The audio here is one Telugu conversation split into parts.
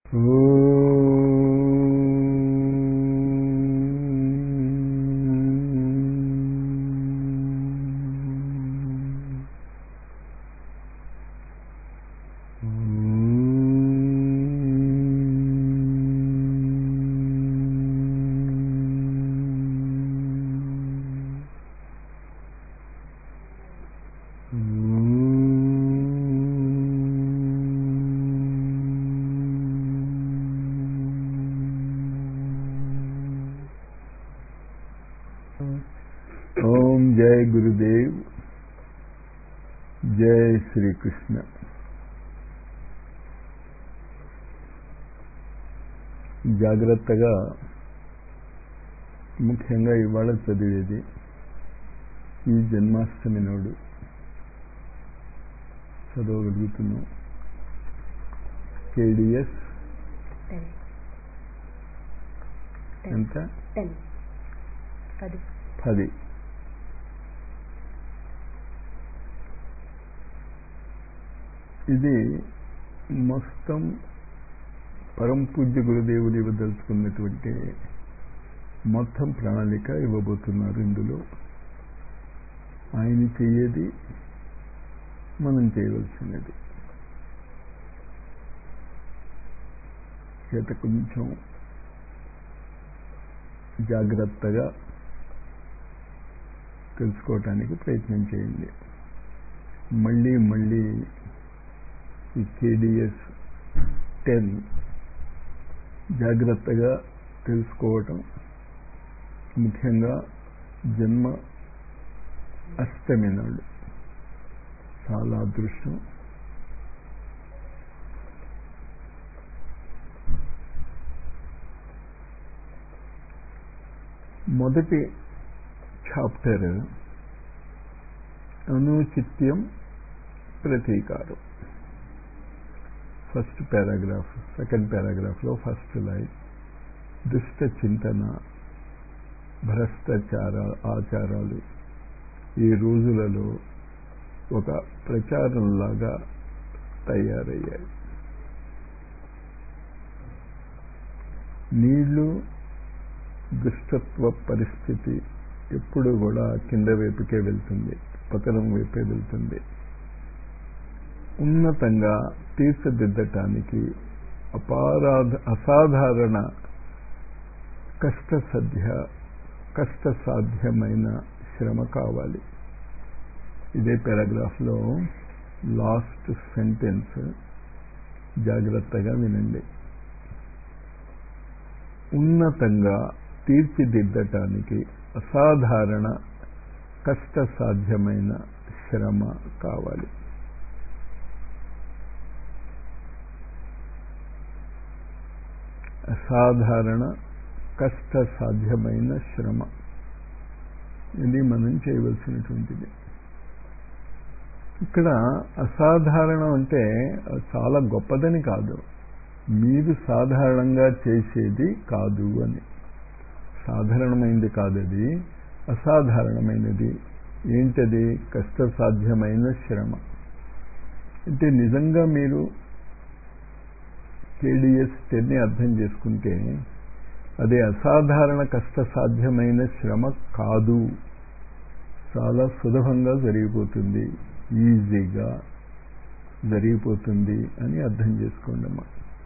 ఓం జయ గురుదేవ్ జయ శ్రీకృష్ణ జాగ్రత్తగా ముఖ్యంగా ఇవాళ చదివేది ఈ జన్మాష్టమి నాడు చదవగలుగుతున్నాం కేడిఎస్ టెన్ టెన్ ఎంత టెన్ పది పది ఇది మొత్తం పరం పూజ్య గురుదేవులు ఇవ్వదలుచుకున్నటువంటి మొత్తం ప్రణాళిక ఇవ్వబోతున్నారు ఇందులో ఆయన చెయ్యేది మనం చేయవలసినది చేత కొంచెం జాగ్రత్తగా తెలుసుకోవటానికి ప్రయత్నం చేయండి మళ్ళీ మళ్ళీ ఈ కేడిఎస్ టెన్ జాగ్రత్తగా తెలుసుకోవటం ముఖ్యంగా జన్మ అష్టమి నాడు చాలా అదృష్టం మొదటి చాప్టర్ అనుచిత్యం ప్రతీకారం ఫస్ట్ పారాగ్రాఫ్ సెకండ్ పారాగ్రాఫ్లో ఫస్ట్ లైన్ దుష్ట చింతన భ్రష్టాచార ఆచారాలు ఈ రోజులలో ఒక ప్రచారంలాగా తయారయ్యాయి నీళ్లు దుష్టత్వ పరిస్థితి ఎప్పుడు కూడా కింద వైపుకే వెళ్తుంది పతనం వైపే వెళ్తుంది ఉన్నతంగా తీర్చిదిద్దటానికి అపారాధ అసాధారణ కష్టసధ్య కష్టసాధ్యమైన శ్రమ కావాలి ఇదే పారాగ్రాఫ్లో లాస్ట్ సెంటెన్స్ జాగ్రత్తగా వినండి ఉన్నతంగా తీర్చిదిద్దటానికి అసాధారణ కష్టసాధ్యమైన శ్రమ కావాలి అసాధారణ కష్టసాధ్యమైన శ్రమ ఇది మనం చేయవలసినటువంటిది ఇక్కడ అసాధారణం అంటే చాలా గొప్పదని కాదు మీరు సాధారణంగా చేసేది కాదు అని సాధారణమైనది కాదది అసాధారణమైనది ఏంటది కష్టసాధ్యమైన శ్రమ అంటే నిజంగా మీరు కేడిఎస్ టెన్ని అర్థం చేసుకుంటే అది అసాధారణ కష్టసాధ్యమైన శ్రమ కాదు చాలా సులభంగా జరిగిపోతుంది ఈజీగా జరిగిపోతుంది అని అర్థం చేసుకోండి అమ్మా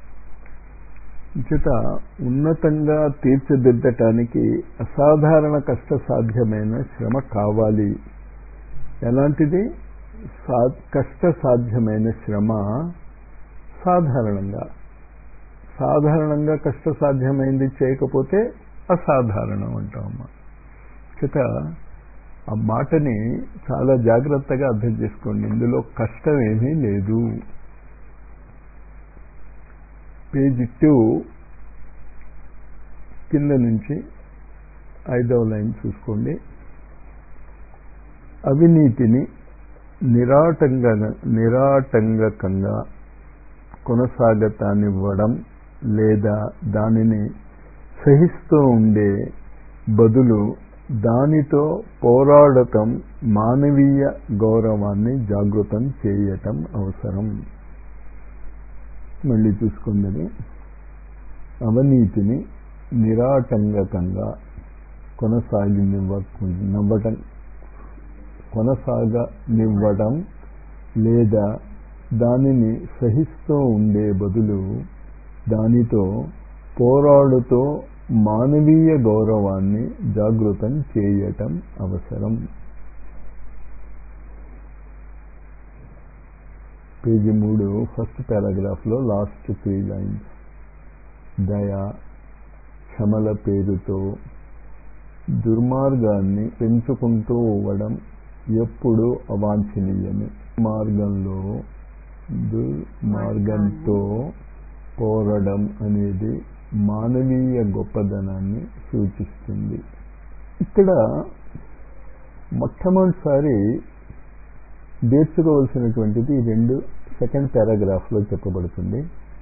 చేత ఉన్నతంగా తీర్చిదిద్దటానికి అసాధారణ కష్టసాధ్యమైన శ్రమ కావాలి ఎలాంటిది సా కష్టసాధ్యమైన శ్రమ సాధారణంగా సాధారణంగా కష్టసాధ్యమైంది చేయకపోతే అసాధారణం అంటామమ్మా చేత ఆ మాటని చాలా జాగ్రత్తగా అర్థం చేసుకోండి ఇందులో కష్టం ఏమీ లేదు పేజీ టూ కింద నుంచి ఐదవ లైన్ చూసుకోండి అవినీతిని నిరాటంగా నిరాటంగకంగా కొనసాగతానివ్వడం లేదా దానిని సహిస్తూ ఉండే బదులు దానితో పోరాడటం మానవీయ గౌరవాన్ని జాగృతం చేయటం అవసరం మళ్ళీ చూసుకుందని అవినీతిని నిరాటంకకంగా కొనసాగినివ్వటం కొనసాగనివ్వడం లేదా దానిని సహిస్తూ ఉండే బదులు దానితో పోరాడుతూ మానవీయ గౌరవాన్ని జాగృతం చేయటం అవసరం పేజీ మూడు ఫస్ట్ పారాగ్రాఫ్లో లాస్ట్ త్రీ లైన్స్ దయ క్షమల పేరుతో దుర్మార్గాన్ని పెంచుకుంటూ ఇవ్వడం ఎప్పుడు అవాంఛనీయమే మార్గంలో దుర్మార్గంతో పోరడం అనేది మానవీయ గొప్పదనాన్ని సూచిస్తుంది ఇక్కడ మొట్టమొదటిసారి నేర్చుకోవలసినటువంటిది రెండు సెకండ్ పారాగ్రాఫ్లో చెప్పబడుతుంది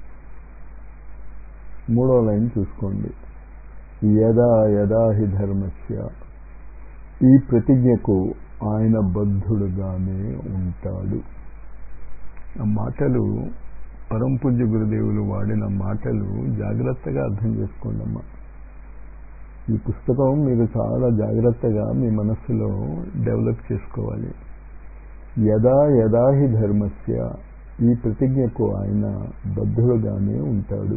మూడో లైన్ చూసుకోండి యదా యదా హి ధర్మస్య ఈ ప్రతిజ్ఞకు ఆయన బద్ధుడుగానే ఉంటాడు ఆ మాటలు పరంపూజ్య గురుదేవులు వాడిన మాటలు జాగ్రత్తగా అర్థం చేసుకోండి అమ్మా ఈ పుస్తకం మీరు చాలా జాగ్రత్తగా మీ మనస్సులో డెవలప్ చేసుకోవాలి యదా యదా హి ధర్మస్య ఈ ప్రతిజ్ఞకు ఆయన బద్ధుడుగానే ఉంటాడు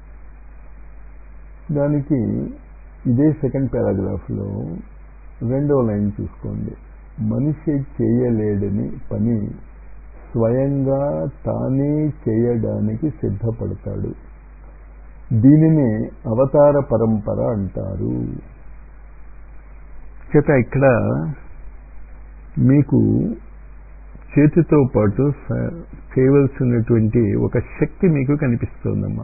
దానికి ఇదే సెకండ్ పారాగ్రాఫ్లో రెండో లైన్ చూసుకోండి మనిషి చేయలేడని పని స్వయంగా తానే చేయడానికి సిద్ధపడతాడు దీనినే అవతార పరంపర అంటారు చేత ఇక్కడ మీకు చేతితో పాటు చేయవలసినటువంటి ఒక శక్తి మీకు కనిపిస్తోందమ్మా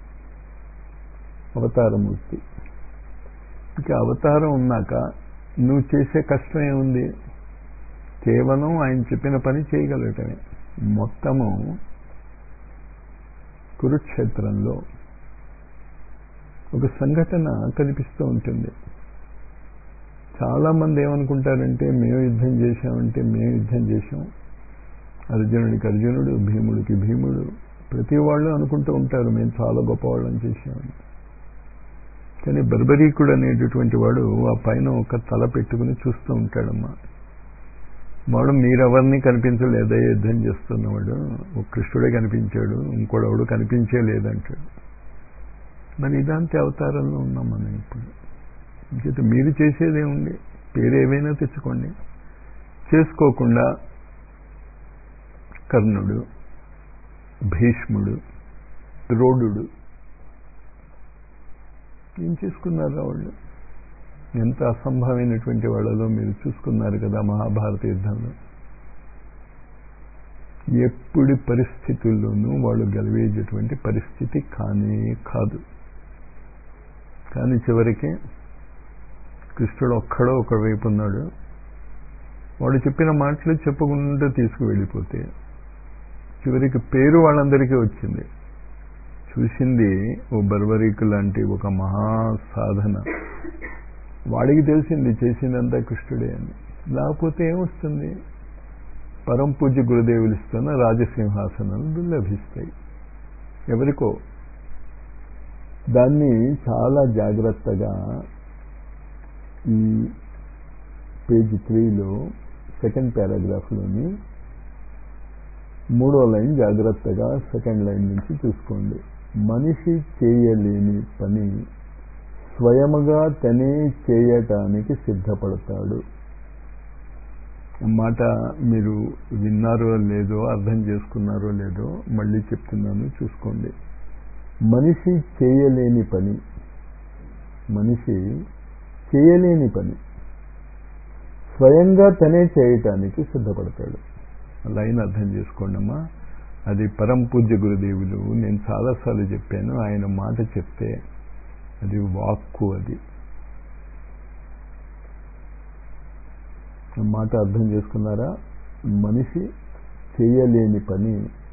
అవతారమూర్తి ఇక అవతారం ఉన్నాక నువ్వు చేసే కష్టం ఏముంది కేవలం ఆయన చెప్పిన పని చేయగలగటమే మొత్తము కురుక్షేత్రంలో ఒక సంఘటన కనిపిస్తూ ఉంటుంది చాలామంది ఏమనుకుంటారంటే మేము యుద్ధం చేశామంటే మేము యుద్ధం చేశాం అర్జునుడికి అర్జునుడు భీముడికి భీముడు ప్రతి వాళ్ళు అనుకుంటూ ఉంటారు మేము చాలా గొప్పవాళ్ళని చేశామని కానీ బర్బరీకుడు అనేటటువంటి వాడు ఆ పైన ఒక తల పెట్టుకుని చూస్తూ ఉంటాడమ్మా వాడు మీరెవరిని కనిపించలేదా యుద్ధం చేస్తున్నవాడు ఒక కృష్ణుడే కనిపించాడు ఇంకోడెవడు కనిపించే లేదంటాడు మరి ఇదాంతి అవతారంలో ఉన్నాం మనం ఇప్పుడు ఇంకైతే మీరు చేసేదేముంది పేరు ఏమైనా తెచ్చుకోండి చేసుకోకుండా కర్ణుడు భీష్ముడు రోడుడు ఏం చేసుకున్నారు వాళ్ళు ఎంత అసంభవమైనటువంటి వాళ్ళలో మీరు చూసుకున్నారు కదా మహాభారత యుద్ధంలో ఎప్పుడు పరిస్థితుల్లోనూ వాళ్ళు గెలివేటటువంటి పరిస్థితి కానే కాదు కానీ చివరికి కృష్ణుడు ఒక్కడో ఒక వైపు ఉన్నాడు వాడు చెప్పిన మాటలు చెప్పుకుంటూ తీసుకువెళ్ళిపోతే చివరికి పేరు వాళ్ళందరికీ వచ్చింది చూసింది ఓ బర్బరీకు లాంటి ఒక మహాసాధన వాడికి తెలిసింది చేసిందంతా కృష్ణుడే అని లేకపోతే ఏమొస్తుంది పరం పూజ్య గురుదేవులు ఇస్తున్న రాజసింహాసనాలు దుర్లభిస్తాయి ఎవరికో దాన్ని చాలా జాగ్రత్తగా ఈ పేజ్ త్రీలో సెకండ్ పారాగ్రాఫ్లోని మూడో లైన్ జాగ్రత్తగా సెకండ్ లైన్ నుంచి చూసుకోండి మనిషి చేయలేని పని స్వయముగా తనే చేయటానికి సిద్ధపడతాడు మాట మీరు విన్నారో లేదో అర్థం చేసుకున్నారో లేదో మళ్ళీ చెప్తున్నాను చూసుకోండి మనిషి చేయలేని పని మనిషి చేయలేని పని స్వయంగా తనే చేయటానికి సిద్ధపడతాడు లైన్ అర్థం చేసుకోండి అమ్మా అది పరం పూజ్య గురుదేవులు నేను చాలాసార్లు చెప్పాను ఆయన మాట చెప్తే అది వాక్కు అది మాట అర్థం చేసుకున్నారా మనిషి చేయలేని పని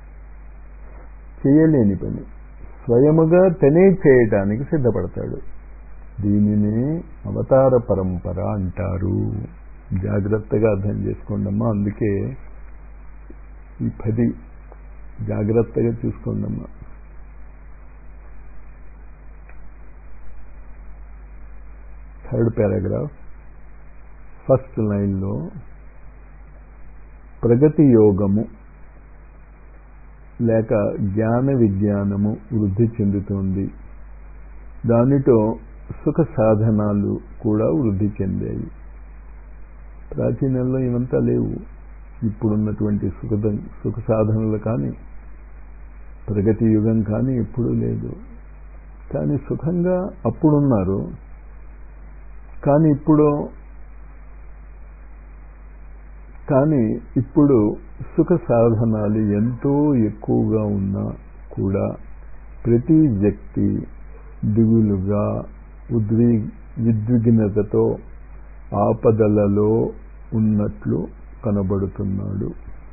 చేయలేని పని స్వయముగా తనే చేయటానికి సిద్ధపడతాడు దీనిని అవతార పరంపర అంటారు జాగ్రత్తగా అర్థం చేసుకోండమ్మా అందుకే ఈ పది జాగ్రత్తగా చూసుకోండమ్మా థర్డ్ పారాగ్రాఫ్ ఫస్ట్ లైన్లో ప్రగతి యోగము లేక జ్ఞాన విజ్ఞానము వృద్ధి చెందుతుంది దానితో సుఖ సాధనాలు కూడా వృద్ధి చెందాయి ప్రాచీనంలో ఇవంతా లేవు ఇప్పుడున్నటువంటి సుఖ సుఖ సాధనలు కానీ ప్రగతి యుగం కానీ ఎప్పుడూ లేదు కానీ సుఖంగా అప్పుడున్నారు కానీ ఇప్పుడు కానీ ఇప్పుడు సుఖ సాధనాలు ఎంతో ఎక్కువగా ఉన్నా కూడా ప్రతి వ్యక్తి దిగులుగా ఉద్వి విద్విగ్నతతో ఆపదలలో ఉన్నట్లు కనబడుతున్నాడు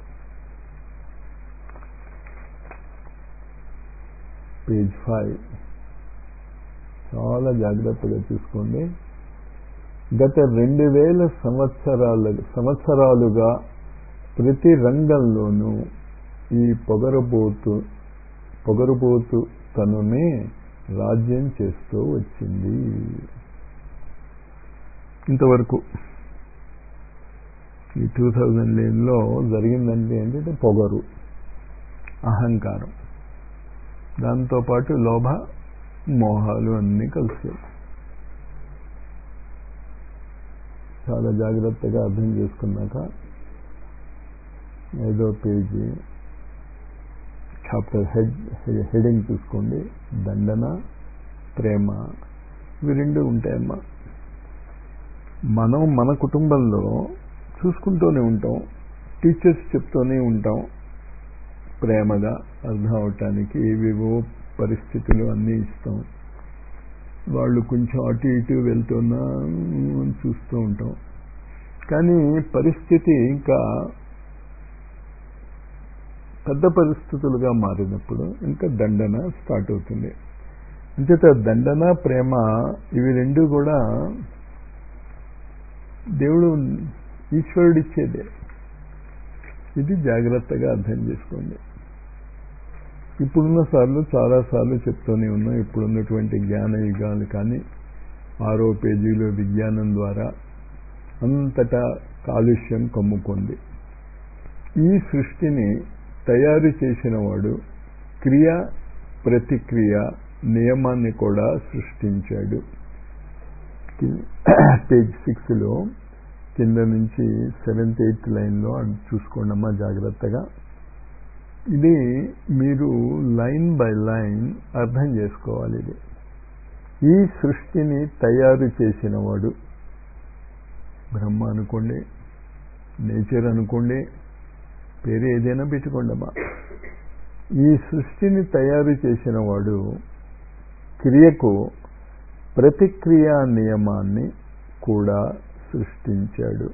పేజ్ ఫైవ్ చాలా జాగ్రత్తగా చూసుకోండి గత రెండు వేల సంవత్సరాల సంవత్సరాలుగా ప్రతి రంగంలోనూ ఈ పొగరబోతు పొగరబోతు తనునే రాజ్యం చేస్తూ వచ్చింది ఇంతవరకు ఈ టూ థౌజండ్ లేన్లో జరిగిందంటే ఏంటంటే పొగరు అహంకారం దాంతోపాటు లోభ మోహాలు అన్నీ కలిసాయి చాలా జాగ్రత్తగా అర్థం చేసుకున్నాక ఐదో పేజీ చాప్టర్ హెడ్ హెడింగ్ చూసుకోండి దండన ప్రేమ ఇవి రెండు ఉంటాయమ్మా మనం మన కుటుంబంలో చూసుకుంటూనే ఉంటాం టీచర్స్ చెప్తూనే ఉంటాం ప్రేమగా అర్థం అవటానికి ఏవేవో పరిస్థితులు అన్నీ ఇస్తాం వాళ్ళు కొంచెం అటు ఇటు వెళ్తున్నా చూస్తూ ఉంటాం కానీ పరిస్థితి ఇంకా పెద్ద పరిస్థితులుగా మారినప్పుడు ఇంకా దండన స్టార్ట్ అవుతుంది అంచేత దండన ప్రేమ ఇవి రెండు కూడా దేవుడు ఈశ్వరుడు ఇచ్చేదే ఇది జాగ్రత్తగా అర్థం చేసుకోండి ఇప్పుడున్న సార్లు చాలాసార్లు చెప్తూనే ఉన్నాం ఇప్పుడున్నటువంటి జ్ఞాన యుగాలు కానీ ఆరో పేజీలో విజ్ఞానం ద్వారా అంతటా కాలుష్యం కమ్ముకుంది ఈ సృష్టిని తయారు చేసిన వాడు క్రియ ప్రతిక్రియ నియమాన్ని కూడా సృష్టించాడు పేజ్ సిక్స్లో కింద నుంచి సెవెంత్ ఎయిత్ లైన్లో అది చూసుకోండమ్మా జాగ్రత్తగా ఇది మీరు లైన్ బై లైన్ అర్థం చేసుకోవాలి ఇది ఈ సృష్టిని తయారు చేసిన వాడు బ్రహ్మ అనుకోండి నేచర్ అనుకోండి పేరు ఏదైనా పెట్టుకోండమ్మా ఈ సృష్టిని తయారు చేసిన వాడు క్రియకు ప్రతిక్రియా నియమాన్ని కూడా సృష్టించాడు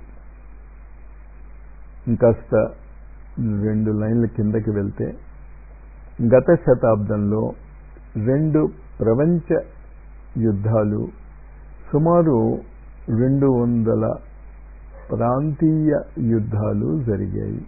ఇంకాస్త రెండు లైన్ల కిందకి వెళ్తే గత శతాబ్దంలో రెండు ప్రపంచ యుద్ధాలు సుమారు రెండు వందల ప్రాంతీయ యుద్ధాలు జరిగాయి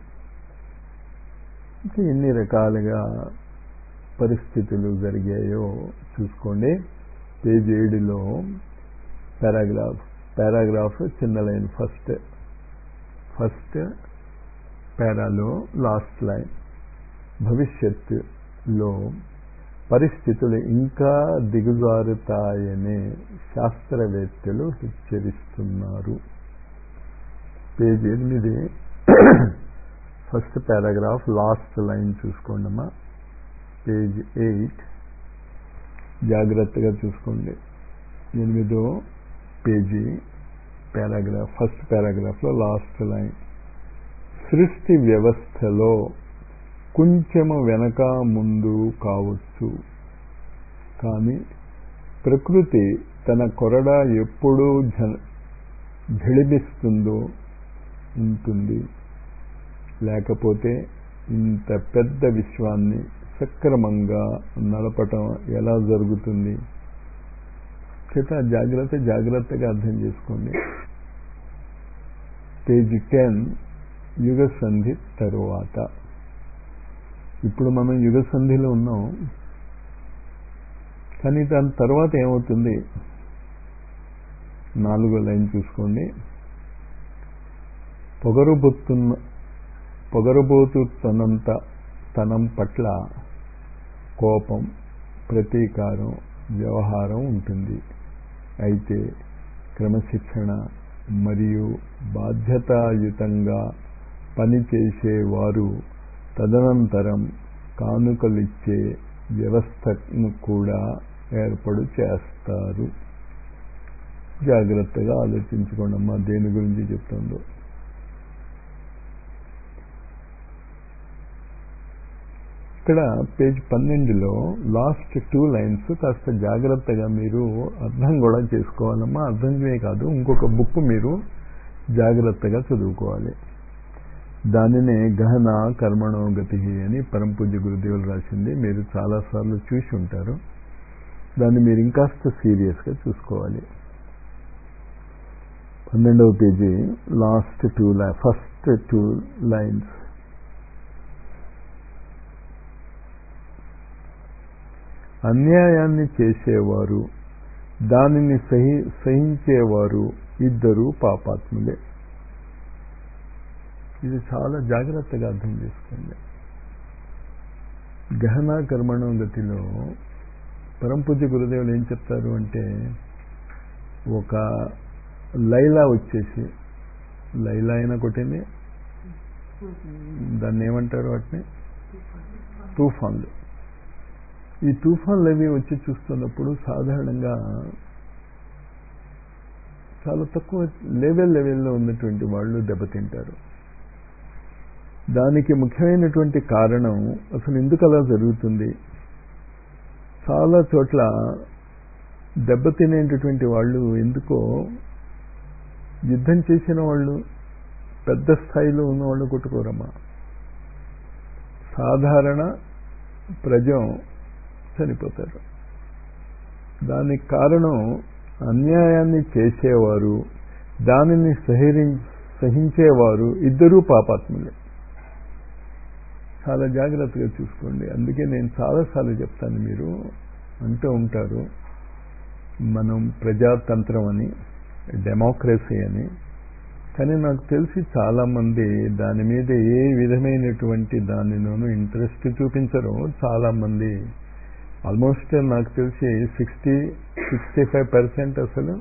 ఇంకా ఎన్ని రకాలుగా పరిస్థితులు జరిగాయో చూసుకోండి పేజ్ ఏడులో పారాగ్రాఫ్ పారాగ్రాఫ్ చిన్న లైన్ ఫస్ట్ ఫస్ట్ పారాలో లాస్ట్ లైన్ భవిష్యత్తులో పరిస్థితులు ఇంకా దిగుజారుతాయనే శాస్త్రవేత్తలు హెచ్చరిస్తున్నారు పేజ్ ఎనిమిది ఫస్ట్ పారాగ్రాఫ్ లాస్ట్ లైన్ చూసుకోండమ్మా పేజ్ ఎయిట్ జాగ్రత్తగా చూసుకోండి ఎనిమిదో పేజీ పారాగ్రాఫ్ ఫస్ట్ పారాగ్రాఫ్లో లాస్ట్ లైన్ సృష్టి వ్యవస్థలో కొంచెము వెనక ముందు కావచ్చు కానీ ప్రకృతి తన కొరడ ఎప్పుడూ జడిపిస్తుందో ఉంటుంది లేకపోతే ఇంత పెద్ద విశ్వాన్ని సక్రమంగా నడపటం ఎలా జరుగుతుంది చేత జాగ్రత్త జాగ్రత్తగా అర్థం చేసుకోండి పేజీ టెన్ యుగ సంధి తరువాత ఇప్పుడు మనం యుగ సంధిలో ఉన్నాం కానీ దాని తర్వాత ఏమవుతుంది నాలుగో లైన్ చూసుకోండి పొగరుబొత్తున్న పొగరబోతు తనంత తనం పట్ల కోపం ప్రతీకారం వ్యవహారం ఉంటుంది అయితే క్రమశిక్షణ మరియు బాధ్యతాయుతంగా పనిచేసేవారు తదనంతరం కానుకలిచ్చే వ్యవస్థను కూడా ఏర్పాటు చేస్తారు జాగ్రత్తగా ఆలోచించుకోండి అమ్మా దేని గురించి చెప్తుందో ఇక్కడ పేజ్ పన్నెండులో లాస్ట్ టూ లైన్స్ కాస్త జాగ్రత్తగా మీరు అర్థం కూడా చేసుకోవాలమ్మా అర్థమే కాదు ఇంకొక బుక్ మీరు జాగ్రత్తగా చదువుకోవాలి దానినే గహన కర్మణో గతి అని పరంపూజ్య గురుదేవులు రాసింది మీరు చాలాసార్లు చూసి ఉంటారు దాన్ని మీరు ఇంకాస్త సీరియస్గా చూసుకోవాలి పన్నెండవ పేజీ last two line first two lines అన్యాయాన్ని చేసేవారు దానిని సహి సహించేవారు ఇద్దరు పాపాత్ములే ఇది చాలా జాగ్రత్తగా అర్థం చేసుకోండి గహన కర్మణ గతిలో పరంపూజ్య గురుదేవులు ఏం చెప్తారు అంటే ఒక లైలా వచ్చేసి లైలా అయినా కొట్టింది దాన్ని ఏమంటారు వాటిని తుఫాన్లు ఈ తుఫాన్లు అవి వచ్చి చూస్తున్నప్పుడు సాధారణంగా చాలా తక్కువ లెవెల్ లెవెల్లో ఉన్నటువంటి వాళ్ళు దెబ్బతింటారు దానికి ముఖ్యమైనటువంటి కారణం అసలు ఎందుకు అలా జరుగుతుంది చాలా చోట్ల దెబ్బతినేటటువంటి వాళ్ళు ఎందుకో యుద్ధం చేసిన వాళ్ళు పెద్ద స్థాయిలో ఉన్న వాళ్ళు కొట్టుకోరమ్మా సాధారణ ప్రజం చనిపోతారు దానికి కారణం అన్యాయాన్ని చేసేవారు దానిని సహరి సహించేవారు ఇద్దరూ పాపాత్ములే చాలా జాగ్రత్తగా చూసుకోండి అందుకే నేను చాలాసార్లు చెప్తాను మీరు అంటూ ఉంటారు మనం ప్రజాతంత్రం అని డెమోక్రసీ అని కానీ నాకు తెలిసి చాలామంది దాని మీద ఏ విధమైనటువంటి దానిలోనూ ఇంట్రెస్ట్ చూపించరు చాలామంది ఆల్మోస్ట్ నాకు తెలిసి సిక్స్టీ సిక్స్టీ ఫైవ్ పర్సెంట్ అసలు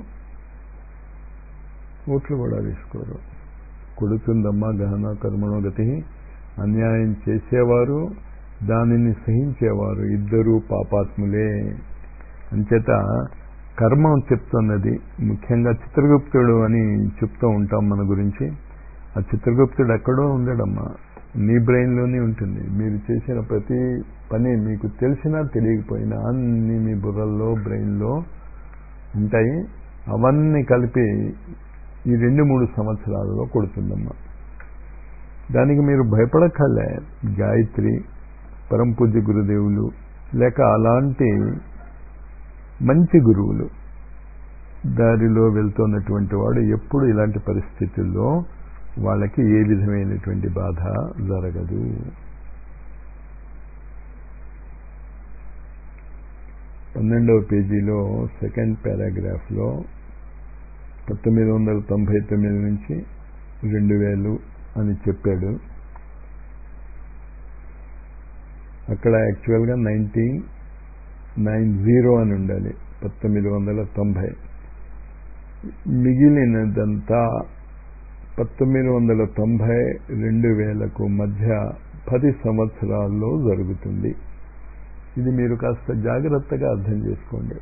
ఓట్లు కూడా వేసుకోరు కొడుతుందమ్మా గహన కర్మణోగతి అన్యాయం చేసేవారు దానిని సహించేవారు ఇద్దరు పాపాత్ములే అంచేత కర్మం చెప్తున్నది ముఖ్యంగా చిత్రగుప్తుడు అని చెప్తూ ఉంటాం మన గురించి ఆ చిత్రగుప్తుడు ఎక్కడో ఉండడమ్మా నీ బ్రెయిన్లోనే ఉంటుంది మీరు చేసిన ప్రతి పని మీకు తెలిసినా తెలియకపోయినా అన్ని మీ బుర్రల్లో బ్రెయిన్లో ఉంటాయి అవన్నీ కలిపి ఈ రెండు మూడు సంవత్సరాలలో కొడుతుందమ్మా దానికి మీరు భయపడక్కర్లే గాయత్రి పరంపూజ్య గురుదేవులు లేక అలాంటి మంచి గురువులు దారిలో వెళ్తున్నటువంటి వాడు ఎప్పుడు ఇలాంటి పరిస్థితుల్లో వాళ్ళకి ఏ విధమైనటువంటి బాధ జరగదు పన్నెండవ పేజీలో సెకండ్ పారాగ్రాఫ్లో పంతొమ్మిది వందల తొంభై తొమ్మిది నుంచి రెండు వేలు అని చెప్పాడు అక్కడ యాక్చువల్గా నైన్టీన్ నైన్ జీరో అని ఉండాలి పంతొమ్మిది వందల తొంభై మిగిలినదంతా పంతొమ్మిది వందల తొంభై రెండు వేలకు మధ్య పది సంవత్సరాల్లో జరుగుతుంది ఇది మీరు కాస్త జాగ్రత్తగా అర్థం చేసుకోండి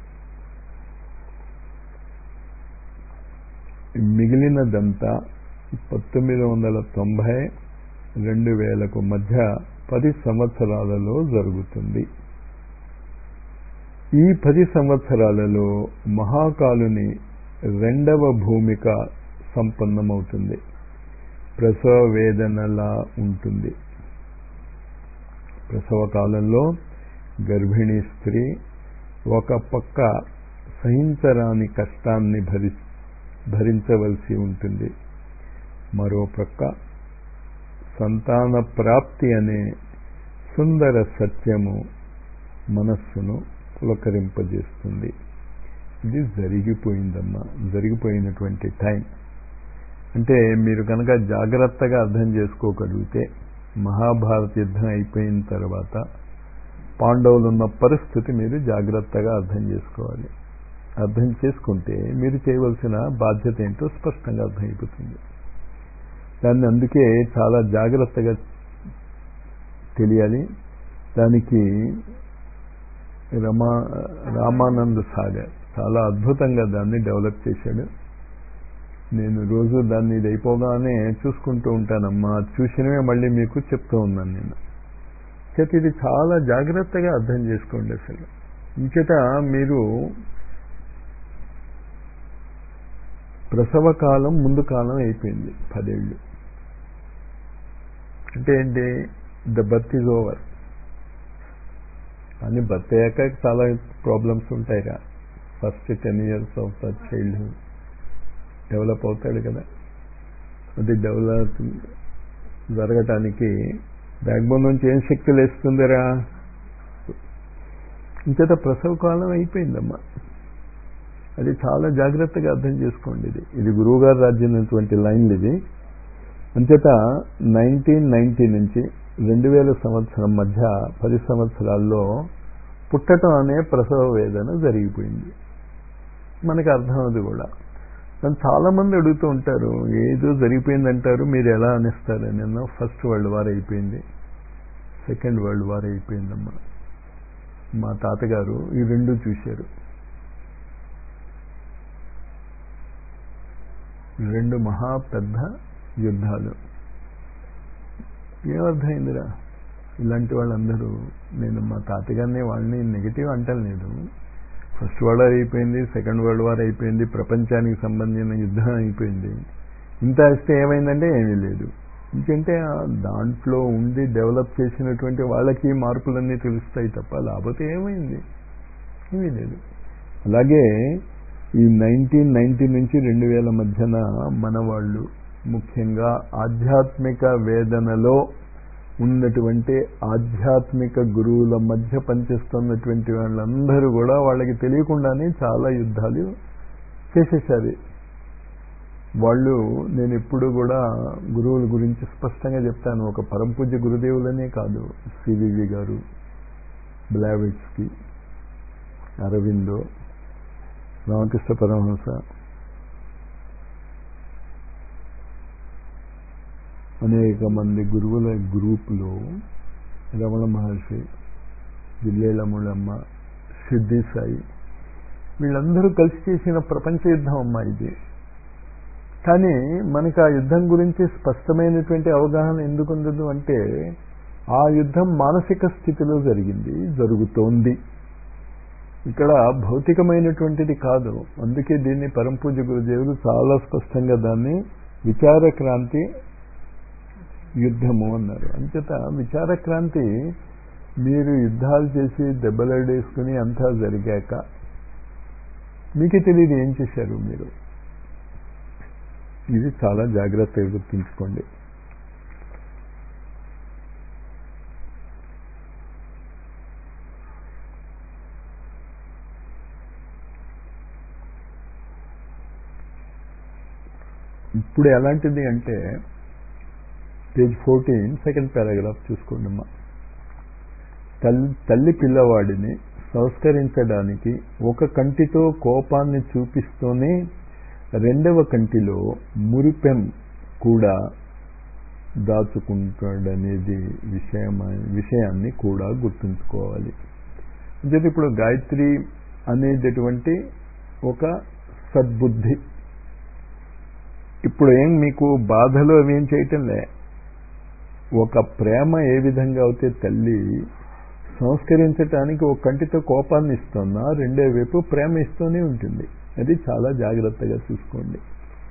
మిగిలినదంతా పంతొమ్మిది వందల తొంభై రెండు వేలకు మధ్య పది సంవత్సరాలలో జరుగుతుంది ఈ పది సంవత్సరాలలో మహాకాలుని రెండవ భూమిక సంపన్నమవుతుంది ప్రసవ వేదనలా ఉంటుంది ప్రసవ కాలంలో గర్భిణీ స్త్రీ ఒక పక్క సహించరాని కష్టాన్ని భరి భరించవలసి ఉంటుంది మరో ప్రక్క సంతాన ప్రాప్తి అనే సుందర సత్యము మనస్సును పులకరింపజేస్తుంది ఇది జరిగిపోయిందమ్మా జరిగిపోయినటువంటి టైం అంటే మీరు కనుక జాగ్రత్తగా అర్థం చేసుకోగలిగితే మహాభారత యుద్ధం అయిపోయిన తర్వాత పాండవులు ఉన్న పరిస్థితి మీరు జాగ్రత్తగా అర్థం చేసుకోవాలి అర్థం చేసుకుంటే మీరు చేయవలసిన బాధ్యత ఏంటో స్పష్టంగా అర్థమైపోతుంది దాన్ని అందుకే చాలా జాగ్రత్తగా తెలియాలి దానికి రమా రామానంద సాగర్ చాలా అద్భుతంగా దాన్ని డెవలప్ చేశాడు నేను రోజు దాన్ని ఇది అయిపోగానే చూసుకుంటూ ఉంటానమ్మా చూసినవే మళ్ళీ మీకు చెప్తూ ఉన్నాను నేను చేత ఇది చాలా జాగ్రత్తగా అర్థం చేసుకోండి అసలు ఇంచేత మీరు ప్రసవ కాలం ముందు కాలం అయిపోయింది పదేళ్ళు అంటే ఏంటి ద బర్త్ ఈజ్ ఓవర్ కానీ బర్త్ అయ్యాక చాలా ప్రాబ్లమ్స్ ఉంటాయిగా first ten years of the childhood develop అవుతాడు కదా అది డెవలప్ జరగటానికి బ్యాక్బోన్ నుంచి ఏం శక్తి లేస్తుందిరా ఇంచేత ప్రసవ కాలం అయిపోయిందమ్మా అది చాలా జాగ్రత్తగా అర్థం చేసుకోండి ఇది ఇది గురువుగారు రాజ్యమైనటువంటి లైన్లు ఇది అంచేత నైన్టీన్ నైన్టీ నుంచి రెండు వేల సంవత్సరం మధ్య పది సంవత్సరాల్లో పుట్టడం అనే ప్రసవ వేదన జరిగిపోయింది మనకు అర్థం అది కూడా కానీ చాలా మంది అడుగుతూ ఉంటారు ఏదో జరిగిపోయిందంటారు మీరు ఎలా అనిస్తారు నిన్న ఫస్ట్ వరల్డ్ వార్ అయిపోయింది సెకండ్ వరల్డ్ వార్ అయిపోయిందమ్మా మా తాతగారు ఈ రెండు చూశారు రెండు మహా పెద్ద యుద్ధాలు ఏమర్థమైందిరా ఇలాంటి వాళ్ళందరూ నేను మా తాతగారిని వాళ్ళని నెగిటివ్ అంటలేదు ఫస్ట్ వరల్డ్ వార్ అయిపోయింది సెకండ్ వరల్డ్ వార్ అయిపోయింది ప్రపంచానికి సంబంధించిన యుద్ధం అయిపోయింది ఇంత ఇస్తే ఏమైందంటే ఏమీ లేదు ఎందుకంటే దాంట్లో ఉండి డెవలప్ చేసినటువంటి వాళ్ళకి మార్పులన్నీ తెలుస్తాయి తప్ప లేకపోతే ఏమైంది ఏమీ లేదు అలాగే ఈ నైన్టీన్ నైన్టీ నుంచి రెండు వేల మధ్యన మన వాళ్ళు ముఖ్యంగా ఆధ్యాత్మిక వేదనలో ఉన్నటువంటి ఆధ్యాత్మిక గురువుల మధ్య పనిచేస్తున్నటువంటి వాళ్ళందరూ కూడా వాళ్ళకి తెలియకుండానే చాలా యుద్ధాలు చేసేసారు వాళ్ళు నేను ఎప్పుడు కూడా గురువుల గురించి స్పష్టంగా చెప్తాను ఒక పరంపూజ్య గురుదేవులనే కాదు సివివి గారు బ్లావిట్స్కి అరవిందో రామకృష్ణ పరమహంస అనేక మంది గురువుల గ్రూపులో రమణ మహర్షి జిల్లేలముళమ్మ సిద్ధి సాయి వీళ్ళందరూ కలిసి చేసిన ప్రపంచ యుద్ధం అమ్మ ఇది కానీ మనకు ఆ యుద్ధం గురించి స్పష్టమైనటువంటి అవగాహన ఎందుకు ఉండదు అంటే ఆ యుద్ధం మానసిక స్థితిలో జరిగింది జరుగుతోంది ఇక్కడ భౌతికమైనటువంటిది కాదు అందుకే దీన్ని పరంపూజ గురుదేవులు చాలా స్పష్టంగా దాన్ని విచార క్రాంతి యుద్ధము అన్నారు అంచేత విచార క్రాంతి మీరు యుద్ధాలు చేసి దెబ్బలాడేసుకుని అంతా జరిగాక మీకే తెలియదు ఏం చేశారు మీరు ఇది చాలా జాగ్రత్తగా గుర్తుంచుకోండి ఇప్పుడు ఎలాంటిది అంటే పేజ్ ఫోర్టీన్ సెకండ్ పారాగ్రాఫ్ చూసుకోండి అమ్మా తల్లి తల్లి పిల్లవాడిని సంస్కరించడానికి ఒక కంటితో కోపాన్ని చూపిస్తూనే రెండవ కంటిలో మురిపెం కూడా దాచుకుంటాడనేది విషయం విషయాన్ని కూడా గుర్తుంచుకోవాలి అంటే ఇప్పుడు గాయత్రి అనేటటువంటి ఒక సద్బుద్ధి ఇప్పుడు ఏం మీకు బాధలు అవి ఏం చేయటం లే ఒక ప్రేమ ఏ విధంగా అయితే తల్లి సంస్కరించటానికి ఒక కంటితో కోపాన్ని ఇస్తున్నా రెండో వైపు ప్రేమ ఇస్తూనే ఉంటుంది అది చాలా జాగ్రత్తగా చూసుకోండి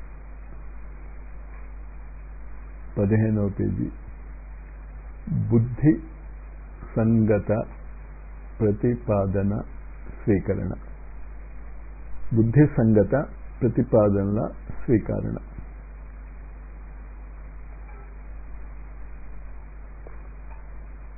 పదిహేనవ పేజీ బుద్ధి సంగత ప్రతిపాదన స్వీకరణ బుద్ధి సంగత ప్రతిపాదనల స్వీకరణ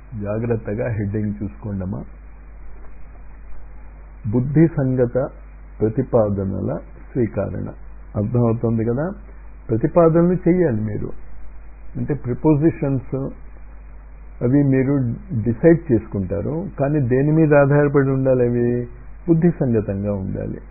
జాగ్రత్తగా హెడ్డింగ్ చూసుకోండమ్మా బుద్ధి సంగత ప్రతిపాదనల స్వీకరణ అర్థమవుతుంది కదా ప్రతిపాదనలు చెయ్యాలి మీరు అంటే ప్రిపోజిషన్స్ అవి మీరు డిసైడ్ చేసుకుంటారు కానీ దేని మీద ఆధారపడి ఉండాలి అవి బుద్ధి సంగతంగా ఉండాలి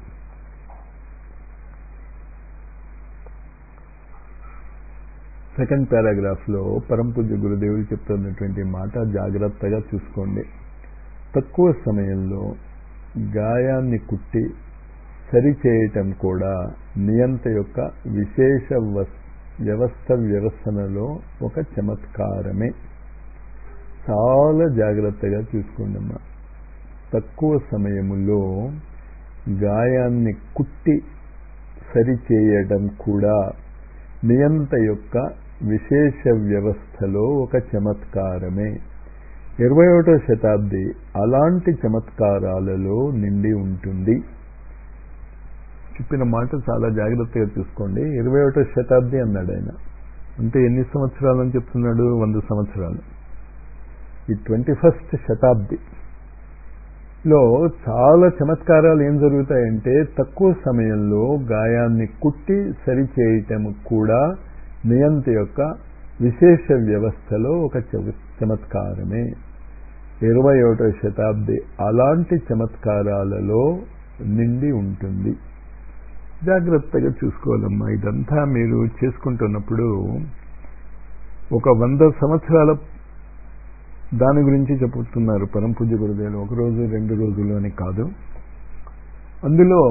సెకండ్ పారాగ్రాఫ్లో పరంపూజ్య గురుదేవులు చెప్తున్నటువంటి మాట జాగ్రత్తగా చూసుకోండి తక్కువ సమయంలో గాయాన్ని కుట్టి సరిచేయటం కూడా నియంత యొక్క విశేష వ్యవస్థ వ్యవస్థనలో ఒక చమత్కారమే చాలా జాగ్రత్తగా చూసుకోండమ్మా తక్కువ సమయములో గాయాన్ని కుట్టి సరిచేయడం కూడా నియంత యొక్క విశేష వ్యవస్థలో ఒక చమత్కారమే ఇరవై ఒకటో శతాబ్ది అలాంటి చమత్కారాలలో నిండి ఉంటుంది చెప్పిన మాట చాలా జాగ్రత్తగా చూసుకోండి ఇరవై ఒకటో శతాబ్ది అన్నాడు ఆయన అంటే ఎన్ని సంవత్సరాలు అని చెప్తున్నాడు వంద సంవత్సరాలు ఈ ట్వంటీ ఫస్ట్ శతాబ్ది లో చాలా చమత్కారాలు ఏం జరుగుతాయంటే తక్కువ సమయంలో గాయాన్ని కుట్టి సరిచేయటం కూడా నియంత యొక్క విశేష వ్యవస్థలో ఒక చమత్కారమే ఇరవై ఒకటో శతాబ్ది అలాంటి చమత్కారాలలో నిండి ఉంటుంది జాగ్రత్తగా చూసుకోవాలమ్మా ఇదంతా మీరు చేసుకుంటున్నప్పుడు ఒక వంద సంవత్సరాల దాని గురించి చెబుతున్నారు పరమ పూజ్య గురుదేవులు ఒక రోజు రెండు రోజులు అని కాదు అందులో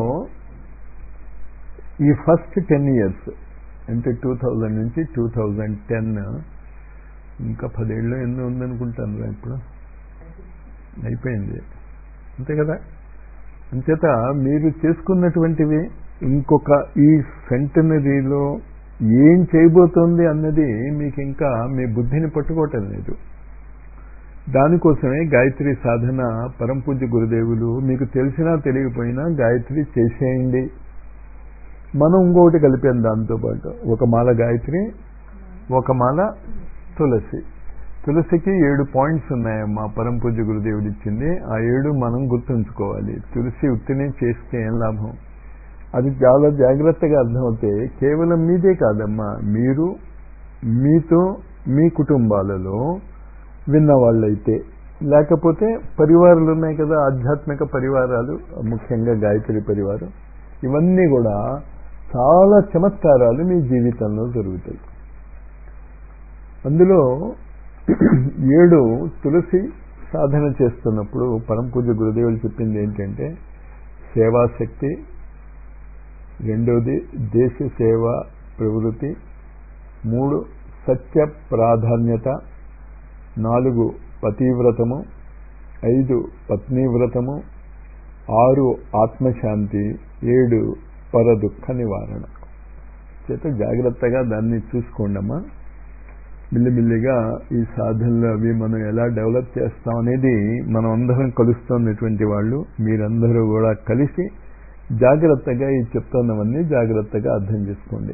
ఈ ఫస్ట్ టెన్ ఇయర్స్ అంటే టూ థౌజండ్ నుంచి టూ థౌజండ్ టెన్ ఇంకా పదేళ్ళు ఎన్నో ఉందనుకుంటాను ఇప్పుడు అయిపోయింది అంతే కదా అంచేత మీరు చేసుకున్నటువంటివి ఇంకొక ఈ సెంటనరీలో ఏం చేయబోతోంది అన్నది మీకు ఇంకా మీ బుద్ధిని పట్టుకోవటం లేదు దానికోసమే గాయత్రి సాధన పరంపూజ్య గురుదేవులు మీకు తెలిసినా తెలియకపోయినా గాయత్రి చేసేయండి మనం ఇంకొకటి కలిపాం దాంతోపాటు ఒక మాల గాయత్రి ఒక మాల తులసి తులసికి ఏడు పాయింట్స్ ఉన్నాయమ్మా పరంపూజ్య గురుదేవుడు ఇచ్చింది ఆ ఏడు మనం గుర్తుంచుకోవాలి తులసి ఉత్తినే చేస్తే ఏం లాభం అది చాలా జాగ్రత్తగా అర్థమవుతే కేవలం మీదే కాదమ్మా మీరు మీతో మీ కుటుంబాలలో విన్న వాళ్ళైతే లేకపోతే పరివారాలు ఉన్నాయి కదా ఆధ్యాత్మిక పరివారాలు ముఖ్యంగా గాయత్రి పరివారం ఇవన్నీ కూడా చాలా చమత్కారాలు మీ జీవితంలో జరుగుతాయి అందులో ఏడు తులసి సాధన చేస్తున్నప్పుడు పరంపూజ గురుదేవులు చెప్పింది ఏంటంటే సేవాశక్తి రెండవది దేశ సేవ ప్రవృత్తి మూడు సత్య ప్రాధాన్యత నాలుగు పతివ్రతము ఐదు పత్నీవ్రతము ఆరు ఆత్మశాంతి ఏడు పరదుఃఖ నివారణ చేత జాగ్రత్తగా దాన్ని చూసుకోండమ్మా మిల్లిమిల్లిగా ఈ సాధనలు అవి మనం ఎలా డెవలప్ చేస్తాం అనేది మనం అందరం కలుస్తున్నటువంటి వాళ్ళు మీరందరూ కూడా కలిసి జాగ్రత్తగా ఈ చెప్తున్నవన్నీ జాగ్రత్తగా అర్థం చేసుకోండి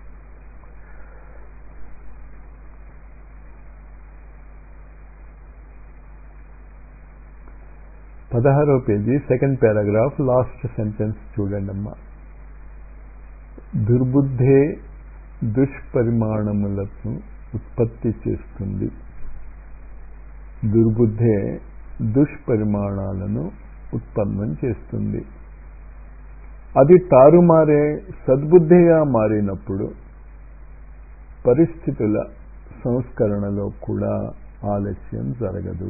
పదహారో పేజీ సెకండ్ పారాగ్రాఫ్ లాస్ట్ సెంటెన్స్ చూడండి అమ్మా దుర్బుద్ధే దుష్పరిమాణములను ఉత్పత్తి చేస్తుంది దుర్బుద్ధే దుష్పరిమాణాలను ఉత్పన్నం చేస్తుంది అది తారుమారే సద్బుద్ధిగా మారినప్పుడు పరిస్థితుల సంస్కరణలో కూడా ఆలస్యం జరగదు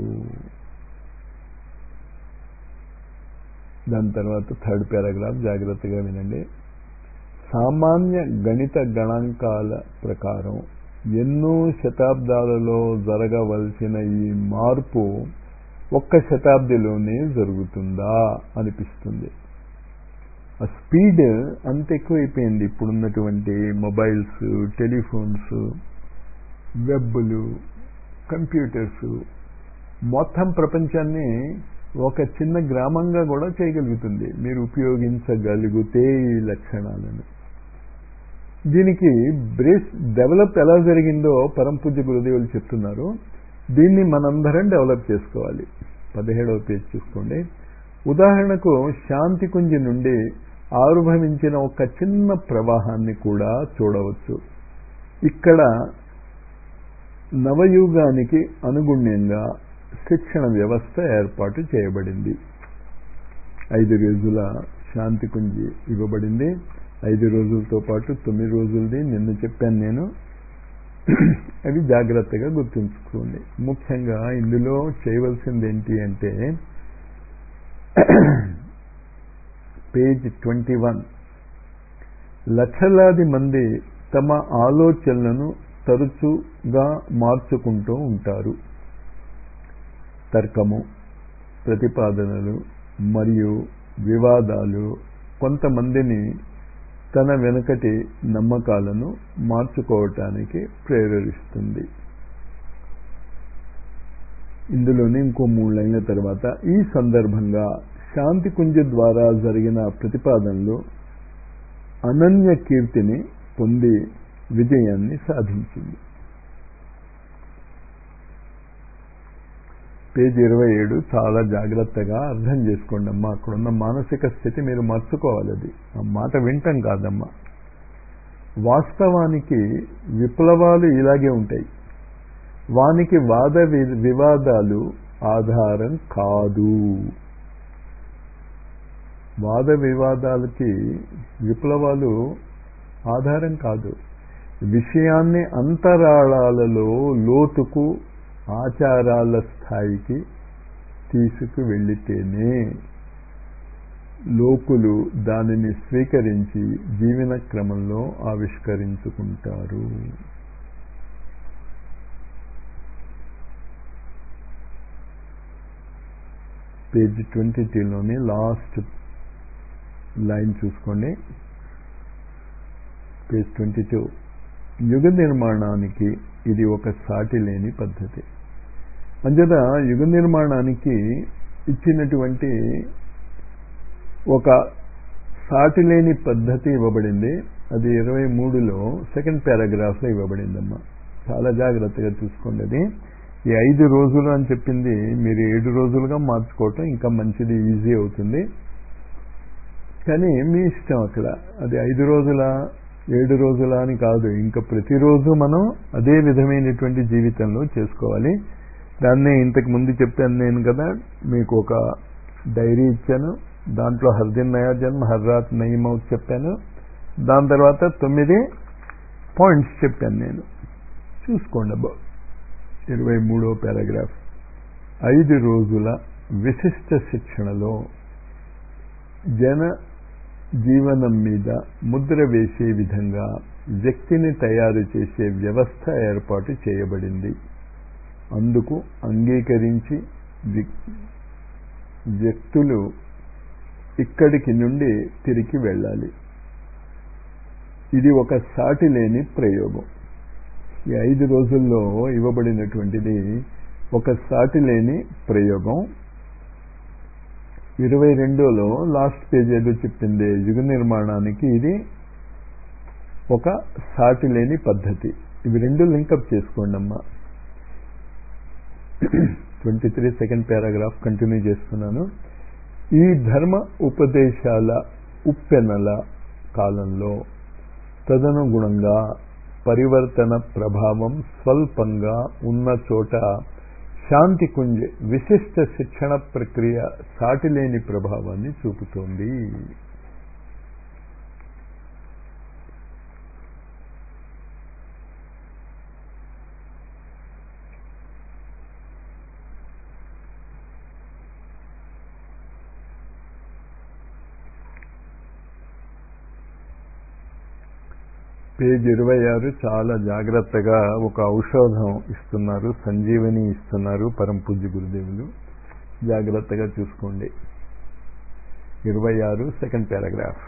దాని తర్వాత థర్డ్ పారాగ్రాఫ్ జాగ్రత్తగా వినండి సామాన్య గణిత గణాంకాల ప్రకారం ఎన్నో శతాబ్దాలలో జరగవలసిన ఈ మార్పు ఒక్క శతాబ్దిలోనే జరుగుతుందా అనిపిస్తుంది ఆ స్పీడ్ అంత ఎక్కువైపోయింది ఇప్పుడున్నటువంటి మొబైల్స్ టెలిఫోన్స్ వెబ్బులు కంప్యూటర్స్ మొత్తం ప్రపంచాన్ని ఒక చిన్న గ్రామంగా కూడా చేయగలుగుతుంది మీరు ఉపయోగించగలిగితే ఈ లక్షణాలను దీనికి బ్రేస్ డెవలప్ ఎలా జరిగిందో పరంపూజ్య గురుదేవులు చెప్తున్నారు దీన్ని మనందరం డెవలప్ చేసుకోవాలి పదిహేడవ పేజ్ చూసుకోండి ఉదాహరణకు శాంతి కుంజి నుండి ఆవిర్భవించిన ఒక చిన్న ప్రవాహాన్ని కూడా చూడవచ్చు ఇక్కడ నవయుగానికి అనుగుణ్యంగా శిక్షణ వ్యవస్థ ఏర్పాటు చేయబడింది ఐదు రోజుల శాంతి కుంజి ఇవ్వబడింది ఐదు రోజులతో పాటు తొమ్మిది రోజులది నిన్న చెప్పాను నేను అవి జాగ్రత్తగా గుర్తుంచుకోండి ముఖ్యంగా ఇందులో చేయవలసింది ఏంటి అంటే పేజ్ ట్వంటీ వన్ లక్షలాది మంది తమ ఆలోచనలను తరచుగా మార్చుకుంటూ ఉంటారు తర్కము ప్రతిపాదనలు మరియు వివాదాలు కొంతమందిని తన వెనుకటి నమ్మకాలను మార్చుకోవటానికి ప్రేరేపిస్తుంది ఇందులోనే ఇంకో మూడు లైన్ల తర్వాత ఈ సందర్భంగా శాంతి కుంజ ద్వారా జరిగిన ప్రతిపాదనలు అనన్య కీర్తిని పొంది విజయాన్ని సాధించింది పేజ్ ఇరవై ఏడు చాలా జాగ్రత్తగా అర్థం చేసుకోండి అమ్మా అక్కడున్న మానసిక స్థితి మీరు మర్చుకోవాలి అది ఆ మాట వింటాం కాదమ్మా వాస్తవానికి విప్లవాలు ఇలాగే ఉంటాయి వానికి వాద వివాదాలు ఆధారం కాదు వాద వివాదాలకి విప్లవాలు ఆధారం కాదు విషయాన్ని అంతరాళాలలో లోతుకు ఆచారాల స్థాయికి తీసుకువెళ్ళితేనే లోకులు దానిని స్వీకరించి జీవన క్రమంలో ఆవిష్కరించుకుంటారు పేజ్ ట్వంటీ టూలోని లాస్ట్ లైన్ చూసుకోండి పేజ్ ట్వంటీ టూ యుగ నిర్మాణానికి ఇది ఒక సాటి లేని పద్ధతి అంచేత యుగ నిర్మాణానికి ఇచ్చినటువంటి ఒక సాటి లేని పద్ధతి ఇవ్వబడింది అది ఇరవై మూడులో సెకండ్ పారాగ్రాఫ్లో ఇవ్వబడిందమ్మా చాలా జాగ్రత్తగా చూసుకోండి అది ఈ ఐదు రోజులు అని చెప్పింది మీరు ఏడు రోజులుగా మార్చుకోవటం ఇంకా మంచిది ఈజీ అవుతుంది కానీ మీ ఇష్టం అక్కడ అది ఐదు రోజుల ఏడు రోజుల అని కాదు ఇంకా ప్రతిరోజు మనం అదే విధమైనటువంటి జీవితంలో చేసుకోవాలి దాన్నే ఇంతకు ముందు చెప్పాను నేను కదా మీకు ఒక డైరీ ఇచ్చాను దాంట్లో హర్దిన్ నయా జన్మ హర్రాత్ నయమౌత్ చెప్పాను దాని తర్వాత తొమ్మిది పాయింట్స్ చెప్పాను నేను చూసుకోండి అబ్బా ఇరవై మూడో పారాగ్రాఫ్ ఐదు రోజుల విశిష్ట శిక్షణలో జన జీవనం మీద ముద్ర వేసే విధంగా వ్యక్తిని తయారు చేసే వ్యవస్థ ఏర్పాటు చేయబడింది అందుకు అంగీకరించి వ్యక్తులు ఇక్కడికి నుండి తిరిగి వెళ్ళాలి ఇది ఒక సాటి లేని ప్రయోగం ఈ ఐదు రోజుల్లో ఇవ్వబడినటువంటిది ఒక సాటి లేని ప్రయోగం ఇరవై రెండోలో లాస్ట్ పేజ్ ఏదో చెప్పింది యుగ నిర్మాణానికి ఇది ఒక సాటి లేని పద్ధతి ఇవి రెండు లింకప్ చేసుకోండి అమ్మా twenty three second paragraph continue చేస్తున్నాను ఈ ధర్మ ఉపదేశాల ఉప్పెనల కాలంలో తదనుగుణంగా పరివర్తన ప్రభావం స్వల్పంగా ఉన్న చోట శాంతి కుంజ్ విశిష్ట శిక్షణ ప్రక్రియ సాటిలేని ప్రభావాన్ని చూపుతోంది పేజ్ ఇరవై ఆరు చాలా జాగ్రత్తగా ఒక ఔషధం ఇస్తున్నారు సంజీవని ఇస్తున్నారు పరం పూజ్య గురుదేవులు జాగ్రత్తగా చూసుకోండి ఇరవై ఆరు సెకండ్ పారాగ్రాఫ్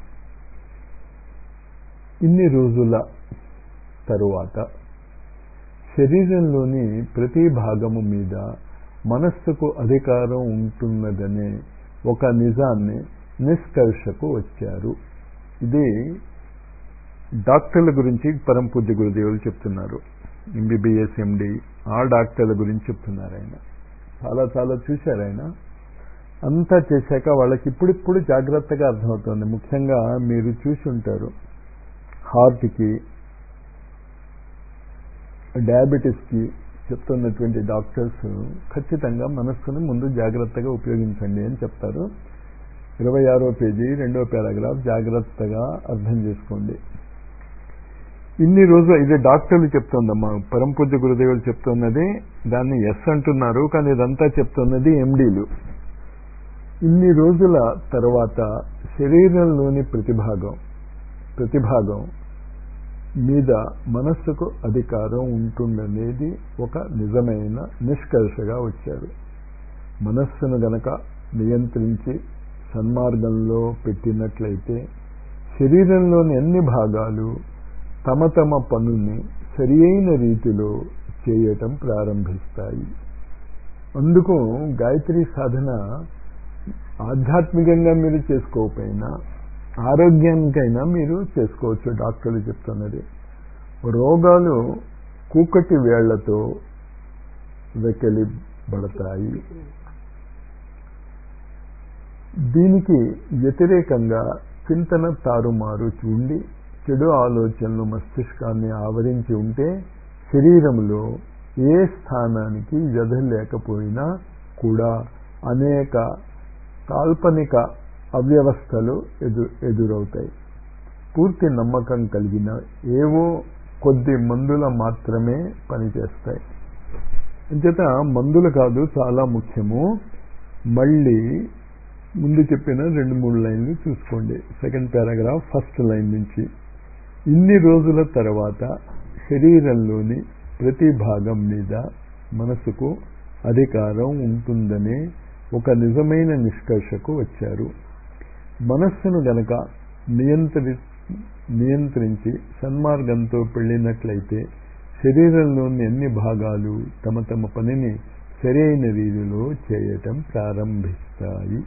ఇన్ని రోజుల తరువాత శరీరంలోని ప్రతి భాగము మీద మనస్సుకు అధికారం ఉంటున్నదనే ఒక నిజాన్ని నిష్కర్షకు వచ్చారు ఇది డాక్టర్ల గురించి పరం పూజ్య గురుదేవులు చెప్తున్నారు ఎంబీబీఎస్ ఎండి ఆ డాక్టర్ల గురించి చెప్తున్నారు ఆయన చాలా చాలా చూశారు ఆయన అంతా చేశాక వాళ్ళకి ఇప్పుడిప్పుడు జాగ్రత్తగా అర్థమవుతుంది ముఖ్యంగా మీరు చూసి ఉంటారు హార్ట్కి డయాబెటీస్కి చెప్తున్నటువంటి డాక్టర్స్ ఖచ్చితంగా మనస్సును ముందు జాగ్రత్తగా ఉపయోగించండి అని చెప్తారు ఇరవై ఆరో పేజీ రెండో పారాగ్రాఫ్ జాగ్రత్తగా అర్థం చేసుకోండి ఇన్ని రోజులు ఇది డాక్టర్లు చెప్తోందమ్మా పరంపూజ్య గురుదేవులు చెప్తున్నది దాన్ని ఎస్ అంటున్నారు కానీ ఇదంతా చెప్తున్నది ఎండీలు ఇన్ని రోజుల తర్వాత శరీరంలోని ప్రతిభాగం ప్రతిభాగం మీద మనస్సుకు అధికారం ఉంటుందనేది ఒక నిజమైన నిష్కర్షగా వచ్చారు మనస్సును గనక నియంత్రించి సన్మార్గంలో పెట్టినట్లయితే శరీరంలోని అన్ని భాగాలు తమ తమ పనుల్ని సరి అయిన రీతిలో చేయటం ప్రారంభిస్తాయి అందుకు గాయత్రి సాధన ఆధ్యాత్మికంగా మీరు చేసుకోకపోయినా ఆరోగ్యానికైనా మీరు చేసుకోవచ్చు డాక్టర్లు చెప్తున్నది రోగాలు కూకటి వేళ్లతో వెకెలిబడతాయి దీనికి వ్యతిరేకంగా చింతన తారుమారు ఉండి చెడు ఆలోచనలు మస్తిష్కాన్ని ఆవరించి ఉంటే శరీరంలో ఏ స్థానానికి వ్యధ లేకపోయినా కూడా అనేక కాల్పనిక అవ్యవస్థలు ఎదు ఎదురవుతాయి పూర్తి నమ్మకం కలిగిన ఏవో కొద్ది మందుల మాత్రమే పనిచేస్తాయి అంచేత మందులు కాదు చాలా ముఖ్యము మళ్ళీ ముందు చెప్పిన రెండు మూడు లైన్లు చూసుకోండి సెకండ్ పారాగ్రాఫ్ ఫస్ట్ లైన్ నుంచి ఇన్ని రోజుల తర్వాత శరీరంలోని ప్రతి భాగం మీద మనసుకు అధికారం ఉంటుందనే ఒక నిజమైన నిష్కర్షకు వచ్చారు మనస్సును గనక నియంత్రి నియంత్రించి సన్మార్గంతో పెళ్ళినట్లయితే శరీరంలోని అన్ని భాగాలు తమ తమ పనిని సరైన రీతిలో చేయటం ప్రారంభిస్తాయి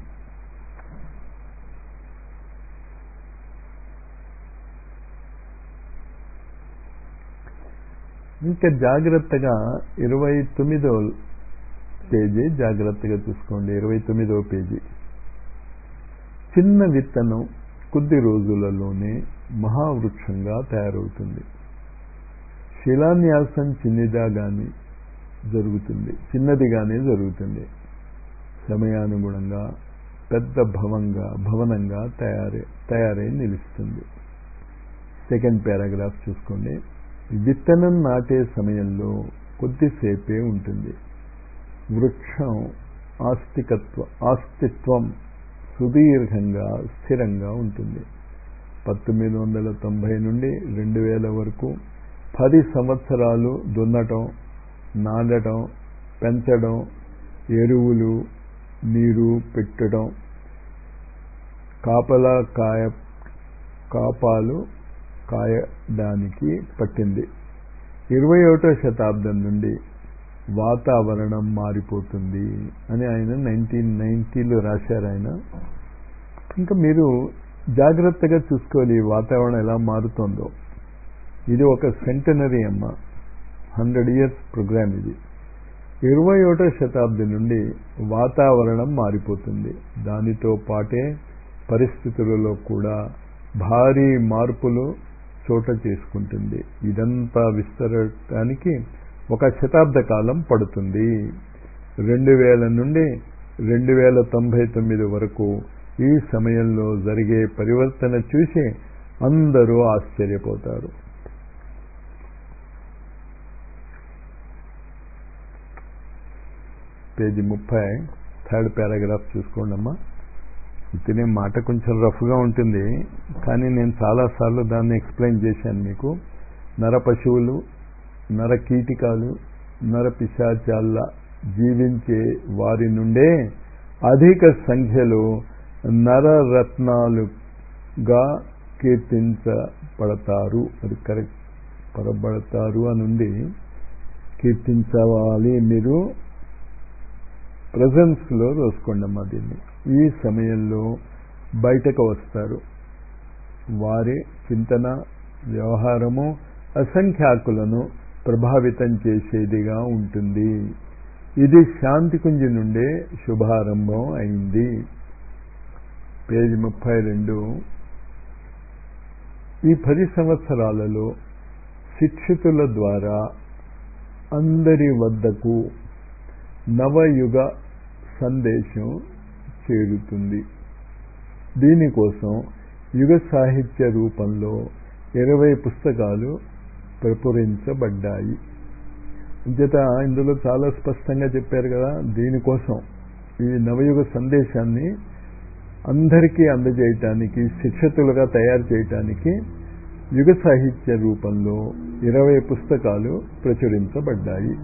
ఇంకా జాగ్రత్తగా ఇరవై తొమ్మిదో పేజీ జాగ్రత్తగా చూసుకోండి ఇరవై తొమ్మిదవ పేజీ చిన్న విత్తనం కొద్ది రోజులలోనే మహావృక్షంగా తయారవుతుంది శిలాన్యాసం చిన్నదిగా కానీ జరుగుతుంది చిన్నదిగానే జరుగుతుంది సమయానుగుణంగా పెద్ద భవంగా భవనంగా తయారై తయారై నిలుస్తుంది సెకండ్ పారాగ్రాఫ్ చూసుకోండి విత్తనం నాటే సమయంలో కొద్దిసేపే ఉంటుంది వృక్షం ఆస్తికత్వ ఆస్తిత్వం సుదీర్ఘంగా స్థిరంగా ఉంటుంది పంతొమ్మిది వందల తొంభై నుండి రెండు వేల వరకు పది సంవత్సరాలు దున్నటం నాటడం పెంచడం ఎరువులు నీరు పెట్టడం కాపలా కాయ కాపాలు కాయడానికి పట్టింది ఇరవై ఒకటో శతాబ్దం నుండి వాతావరణం మారిపోతుంది అని ఆయన నైన్టీన్ నైన్టీలో రాశారు ఆయన ఇంకా మీరు జాగ్రత్తగా చూసుకోవాలి వాతావరణం ఎలా మారుతుందో ఇది ఒక సెంటనరీ అమ్మ హండ్రెడ్ ఇయర్స్ ప్రోగ్రామ్ ఇది ఇరవై ఒకటో శతాబ్దం నుండి వాతావరణం మారిపోతుంది దానితో పాటే పరిస్థితులలో కూడా భారీ మార్పులు చోట చేసుకుంటుంది ఇదంతా విస్తరటానికి ఒక శతాబ్ద కాలం పడుతుంది రెండు వేల నుండి రెండు వేల తొంభై తొమ్మిది వరకు ఈ సమయంలో జరిగే పరివర్తన చూసి అందరూ ఆశ్చర్యపోతారు పేజీ ముప్పై థర్డ్ పారాగ్రాఫ్ చూసుకోండి అమ్మా ఇతనే మాట కొంచెం రఫ్గా ఉంటుంది కానీ నేను చాలాసార్లు దాన్ని ఎక్స్ప్లెయిన్ చేశాను మీకు నర పశువులు నర కీటికాలు నర పిశాచాల జీవించే వారి నుండే అధిక సంఖ్యలో నరరత్నాలుగా కీర్తించబడతారు అది కరెక్ట్ పడబడతారు అనుండి కీర్తించవాలి మీరు ప్రజెన్స్లో రోసుకోండి అమ్మా దీన్ని ఈ సమయంలో బయటకు వస్తారు వారి చింతన వ్యవహారము అసంఖ్యాకులను ప్రభావితం చేసేదిగా ఉంటుంది ఇది శాంతి కుంజి నుండే శుభారంభం అయింది పేజీ ముప్పై రెండు ఈ పది సంవత్సరాలలో శిక్షితుల ద్వారా అందరి వద్దకు నవయుగ సందేశం చేరుతుంది దీనికోసం యుగ సాహిత్య రూపంలో ఇరవై పుస్తకాలు ప్రచురించబడ్డాయి అంచేత ఇందులో చాలా స్పష్టంగా చెప్పారు కదా దీనికోసం ఈ నవయుగ సందేశాన్ని అందరికీ అందజేయటానికి శిక్షతులుగా తయారు చేయటానికి యుగ సాహిత్య రూపంలో ఇరవై పుస్తకాలు ప్రచురించబడ్డాయి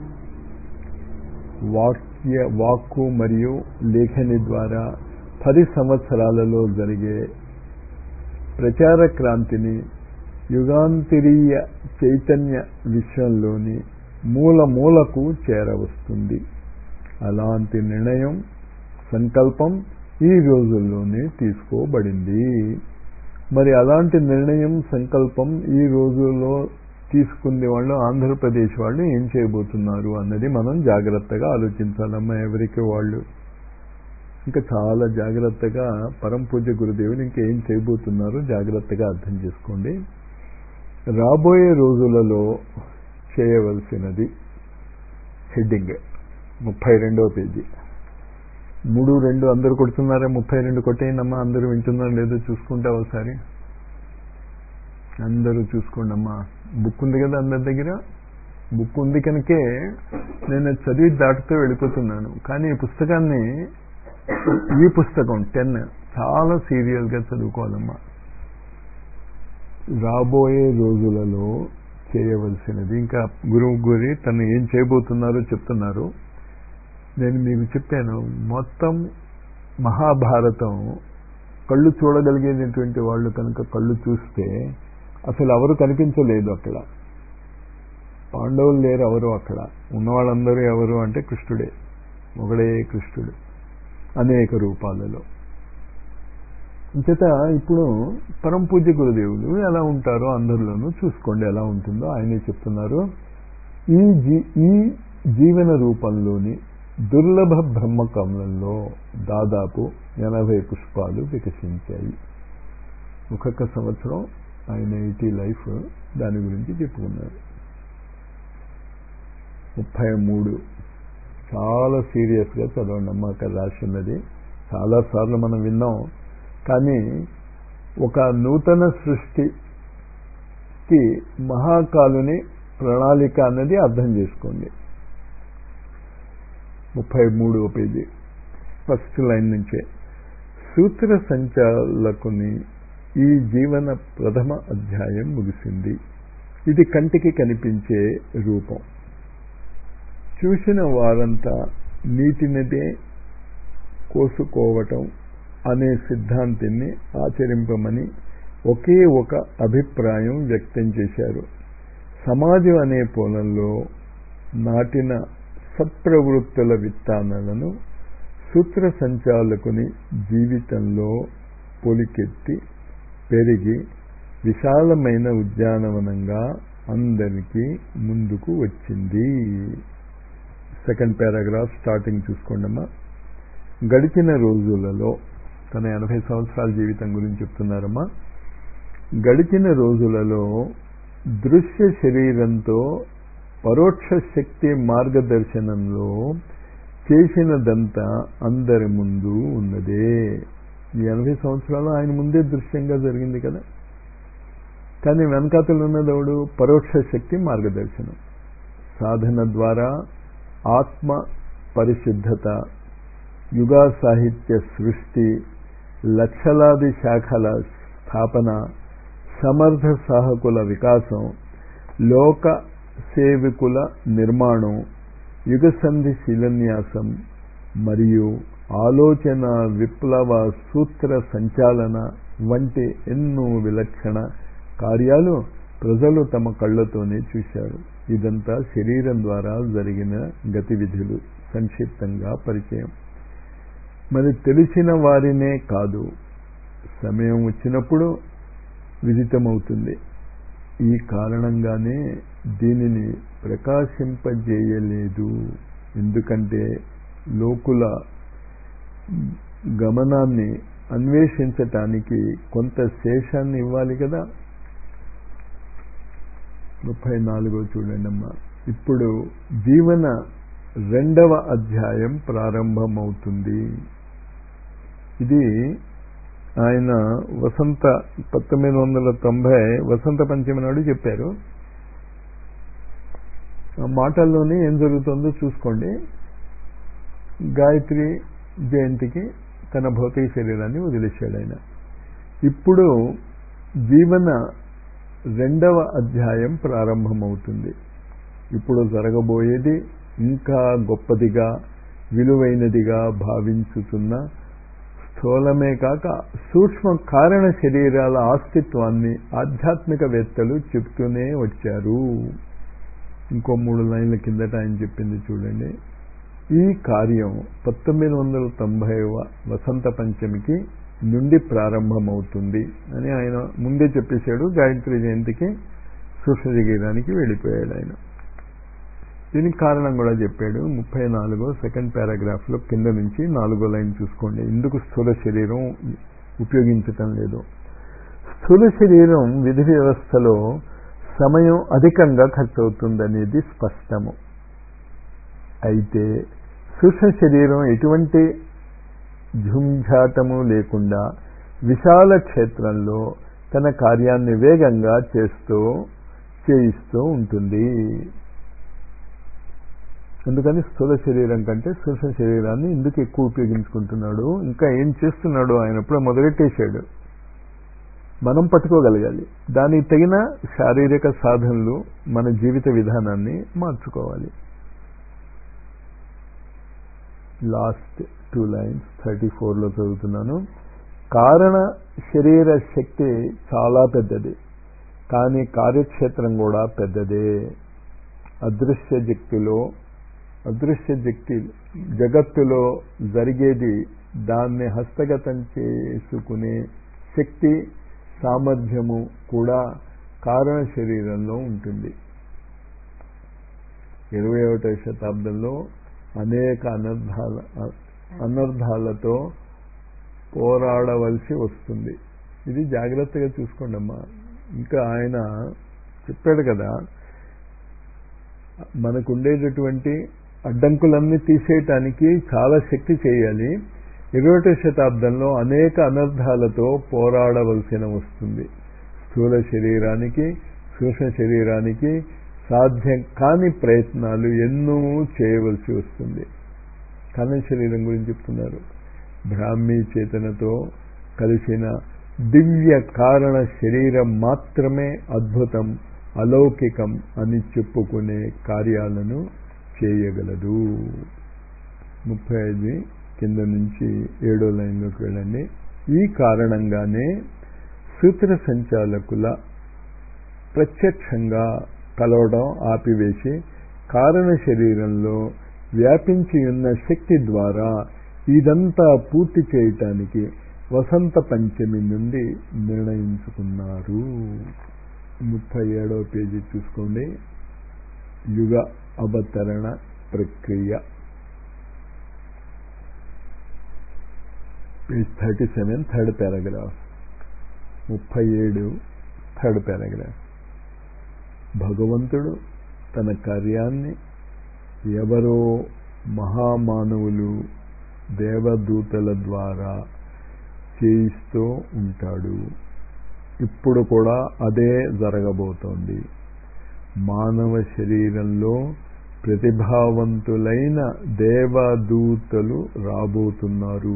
వాక్య వాక్కు మరియు లేఖని ద్వారా పది సంవత్సరాలలో జరిగే ప్రచార క్రాంతిని యుగాంతరీయ చైతన్య విశ్వంలోని మూల మూలకు చేరవస్తుంది అలాంటి నిర్ణయం సంకల్పం ఈ రోజుల్లోనే తీసుకోబడింది మరి అలాంటి నిర్ణయం సంకల్పం ఈ రోజుల్లో తీసుకునే వాళ్ళు ఆంధ్రప్రదేశ్ వాళ్ళు ఏం చేయబోతున్నారు అన్నది మనం జాగ్రత్తగా ఆలోచించాలమ్మా ఎవరికి వాళ్ళు ఇంకా చాలా జాగ్రత్తగా పరం పూజ గురుదేవులు ఇంకేం చేయబోతున్నారు జాగ్రత్తగా అర్థం చేసుకోండి రాబోయే రోజులలో చేయవలసినది హెడ్డింగ్ ముప్పై రెండవ పేజీ మూడు రెండు అందరు కొడుతున్నారా ముప్పై రెండు కొట్టేయండమ్మా అందరూ వింటున్నారో లేదో చూసుకుంటా ఒకసారి అందరూ చూసుకోండి అమ్మా బుక్ ఉంది కదా అందరి దగ్గర బుక్ ఉంది కనుకే నేను చదివి దాటుతూ వెళ్ళిపోతున్నాను కానీ ఈ పుస్తకాన్ని ఈ పుస్తకం టెన్ చాలా సీరియస్గా చదువుకోవాలమ్మా రాబోయే రోజులలో చేయవలసినది ఇంకా గురువు గురి తను ఏం చేయబోతున్నారో చెప్తున్నారు నేను మీకు చెప్పాను మొత్తం మహాభారతం కళ్ళు చూడగలిగేటటువంటి వాళ్ళు కనుక కళ్ళు చూస్తే అసలు ఎవరు కనిపించలేదు అక్కడ పాండవులు లేరు ఎవరు అక్కడ ఉన్న వాళ్ళందరూ ఎవరు అంటే కృష్ణుడే ఒకడే కృష్ణుడు అనేక రూపాలలో చేత ఇప్పుడు పరం పూజ్య గురుదేవులు ఎలా ఉంటారో అందరిలోనూ చూసుకోండి ఎలా ఉంటుందో ఆయనే చెప్తున్నారు ఈ జీ ఈ జీవన రూపంలోని దుర్లభ బ్రహ్మకమలంలో దాదాపు ఎనభై పుష్పాలు వికసించాయి ఒక్కొక్క సంవత్సరం ఆయన ఎయిటీ లైఫ్ దాని గురించి చెప్పుకున్నారు ముప్పై మూడు చాలా సీరియస్గా చదవండి అమ్మ అక్కడ రాసి ఉన్నది చాలాసార్లు మనం విన్నాం కానీ ఒక నూతన సృష్టికి మహాకాలుని ప్రణాళిక అన్నది అర్థం చేసుకోండి ముప్పై మూడవ పేజీ ఫస్ట్ లైన్ నుంచే సూత్ర సంచాలకుని ఈ జీవన ప్రథమ అధ్యాయం ముగిసింది ఇది కంటికి కనిపించే రూపం చూసిన వారంతా నీటినదే కోసుకోవటం అనే సిద్ధాంతిని ఆచరింపమని ఒకే ఒక అభిప్రాయం వ్యక్తం చేశారు సమాజం అనే పొలంలో నాటిన సత్ప్రవృత్తుల విత్తానాలను సూత్ర సంచాలకుని జీవితంలో పొలికెత్తి పెరిగి విశాలమైన ఉద్యానవనంగా అందరికీ ముందుకు వచ్చింది సెకండ్ పారాగ్రాఫ్ స్టార్టింగ్ చూసుకోండమ్మా గడిచిన రోజులలో తన ఎనభై సంవత్సరాల జీవితం గురించి చెప్తున్నారమ్మా గడిచిన రోజులలో దృశ్య శరీరంతో పరోక్ష శక్తి మార్గదర్శనంలో చేసినదంతా అందరి ముందు ఉన్నదే ఈ ఎనభై సంవత్సరాలు ఆయన ముందే దృశ్యంగా జరిగింది కదా కానీ వెనకాతలు ఉన్నదవుడు పరోక్ష శక్తి మార్గదర్శనం సాధన ద్వారా ఆత్మ పరిశుద్ధత యుగా సాహిత్య సృష్టి లక్షలాది శాఖల స్థాపన సమర్థ సాహకుల వికాసం లోక సేవికుల నిర్మాణం యుగసంధి శిలాన్యాసం మరియు ఆలోచన విప్లవ సూత్ర సంచాలన వంటి ఎన్నో విలక్షణ కార్యాలు ప్రజలు తమ కళ్ళతోనే చూశారు ఇదంతా శరీరం ద్వారా జరిగిన గతివిధులు సంక్షిప్తంగా పరిచయం మరి తెలిసిన వారినే కాదు సమయం వచ్చినప్పుడు విదితమవుతుంది ఈ కారణంగానే దీనిని ప్రకాశింపజేయలేదు ఎందుకంటే లోకుల గమనాన్ని అన్వేషించటానికి కొంత శేషాన్ని ఇవ్వాలి కదా ముప్పై నాలుగో చూడండి అమ్మా ఇప్పుడు జీవన రెండవ అధ్యాయం ప్రారంభమవుతుంది ఇది ఆయన వసంత పంతొమ్మిది వందల తొంభై వసంత పంచమి నాడు చెప్పారు ఆ మాటల్లోనే ఏం జరుగుతుందో చూసుకోండి గాయత్రి జయంతికి తన భౌతిక శరీరాన్ని వదిలేశాడు ఆయన ఇప్పుడు జీవన రెండవ అధ్యాయం ప్రారంభమవుతుంది ఇప్పుడు జరగబోయేది ఇంకా గొప్పదిగా విలువైనదిగా భావించుతున్న స్థూలమే కాక సూక్ష్మ కారణ శరీరాల అస్తిత్వాన్ని ఆధ్యాత్మికవేత్తలు చెప్తూనే వచ్చారు ఇంకో మూడు లైన్ల కిందట ఆయన చెప్పింది చూడండి ఈ కార్యం పంతొమ్మిది వందల తొంభైవ వసంత పంచమికి నుండి ప్రారంభమవుతుంది అని ఆయన ముందే చెప్పేశాడు గాయత్రి జయంతికి సూక్ష్మ శరీరానికి వెళ్ళిపోయాడు ఆయన దీనికి కారణం కూడా చెప్పాడు ముప్పై నాలుగో సెకండ్ పారాగ్రాఫ్లో కింద నుంచి నాలుగో లైన్ చూసుకోండి ఎందుకు స్థూల శరీరం ఉపయోగించటం లేదు స్థూల శరీరం విధి వ్యవస్థలో సమయం అధికంగా ఖర్చు అవుతుందనేది స్పష్టము అయితే సూక్ష్మ శరీరం ఎటువంటి ఝుంఝాటము లేకుండా విశాల క్షేత్రంలో తన కార్యాన్ని వేగంగా చేస్తూ చేయిస్తూ ఉంటుంది అందుకని స్థూల శరీరం కంటే సూక్ష్మ శరీరాన్ని ఎందుకు ఎక్కువ ఉపయోగించుకుంటున్నాడు ఇంకా ఏం చేస్తున్నాడు ఆయన ఎప్పుడో మొదలెట్టేశాడు మనం పట్టుకోగలగాలి దానికి తగిన శారీరక సాధనలు మన జీవిత విధానాన్ని మార్చుకోవాలి లాస్ట్ టూ లైన్స్ థర్టీ ఫోర్లో చదువుతున్నాను కారణ శరీర శక్తి చాలా పెద్దది కానీ కార్యక్షేత్రం కూడా పెద్దదే అదృశ్య శక్తిలో అదృశ్య శక్తి జగత్తులో జరిగేది దాన్ని హస్తగతం చేసుకునే శక్తి సామర్థ్యము కూడా కారణ శరీరంలో ఉంటుంది ఇరవై ఒకటవ శతాబ్దంలో అనేక అనర్థాల అనర్థాలతో పోరాడవలసి వస్తుంది ఇది జాగ్రత్తగా చూసుకోండి అమ్మా ఇంకా ఆయన చెప్పాడు కదా మనకు ఉండేటటువంటి అడ్డంకులన్నీ తీసేయటానికి చాలా శక్తి చేయాలి ఇరవై శతాబ్దంలో అనేక అనర్థాలతో పోరాడవలసిన వస్తుంది స్థూల శరీరానికి సూక్ష్మ శరీరానికి సాధ్యం కాని ప్రయత్నాలు ఎన్నో చేయవలసి వస్తుంది కన్న శరీరం గురించి చెప్తున్నారు బ్రాహ్మీ చేతనతో కలిసిన దివ్య కారణ శరీరం మాత్రమే అద్భుతం అలౌకికం అని చెప్పుకునే కార్యాలను చేయగలదు ముప్పై ఐదు కింద నుంచి ఏడో లైన్లోకి వెళ్ళండి ఈ కారణంగానే సూత్ర సంచాలకుల ప్రత్యక్షంగా కలవడం ఆపివేసి కారణ శరీరంలో వ్యాపించి ఉన్న శక్తి ద్వారా ఇదంతా పూర్తి చేయటానికి వసంత పంచమి నుండి నిర్ణయించుకున్నారు ముప్పై ఏడవ పేజీ చూసుకోండి యుగ అవతరణ ప్రక్రియ page thirty seven third paragraph ముప్పై ఏడు థర్డ్ పారాగ్రాఫ్ భగవంతుడు తన కార్యాన్ని ఎవరో మహామానవులు దేవదూతల ద్వారా చేయిస్తూ ఉంటాడు ఇప్పుడు కూడా అదే జరగబోతోంది మానవ శరీరంలో ప్రతిభావంతులైన దేవదూతలు రాబోతున్నారు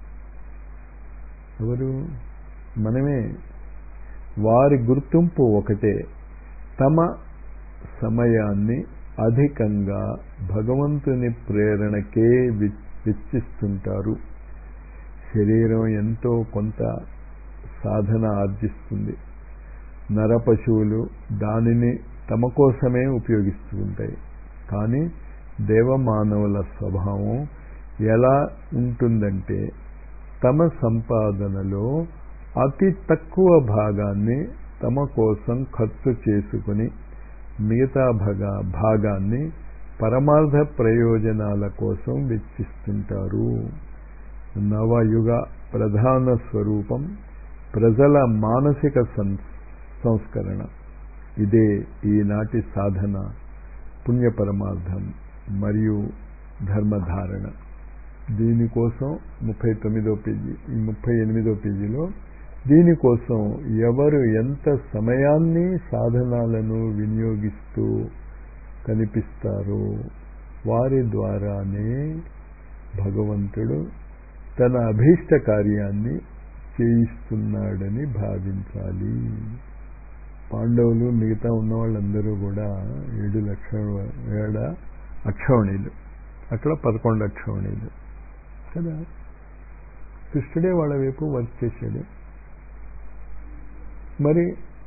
ఎవరు మనమే వారి గుర్తింపు ఒకటే తమ సమయాన్ని అధికంగా భగవంతుని ప్రేరణకే వెచ్చిస్తుంటారు శరీరం ఎంతో కొంత సాధన ఆర్జిస్తుంది నరపశువులు దానిని తమ కోసమే ఉపయోగిస్తూ ఉంటాయి కానీ దేవమానవుల స్వభావం ఎలా ఉంటుందంటే తమ సంపాదనలో అతి తక్కువ భాగాన్ని తమ కోసం ఖర్చు చేసుకుని మిగతా భాగా భాగాన్ని పరమార్థ ప్రయోజనాల కోసం వెచ్చిస్తుంటారు నవయుగ ప్రధాన స్వరూపం ప్రజల మానసిక సంస్కరణ ఇదే ఈనాటి సాధన పుణ్య పరమార్థం మరియు ధర్మధారణ దీనికోసం ముప్పై తొమ్మిదో పేజీ ఈ ముప్పై ఎనిమిదో పేజీలో దీనికోసం ఎవరు ఎంత సమయాన్ని సాధనాలను వినియోగిస్తూ కనిపిస్తారో వారి ద్వారానే భగవంతుడు తన అభీష్ట కార్యాన్ని చేయిస్తున్నాడని భావించాలి పాండవులు మిగతా ఉన్న వాళ్ళందరూ కూడా ఏడు లక్ష ఏడ అక్షౌణీలు అక్కడ పదకొండు అక్షౌణీలు కదా కృష్ణుడే వాళ్ళ వైపు వర్క్ చేశాడు మరి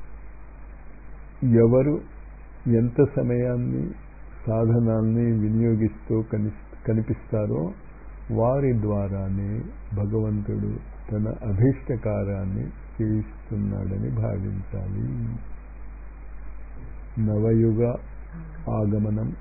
ఎవరు ఎంత సమయాన్ని సాధనాల్ని వినియోగిస్తూ కని కనిపిస్తారో వారి ద్వారానే భగవంతుడు తన అభీష్టకారాన్ని చేయిస్తున్నాడని భావించాలి నవయుగ ఆగమనం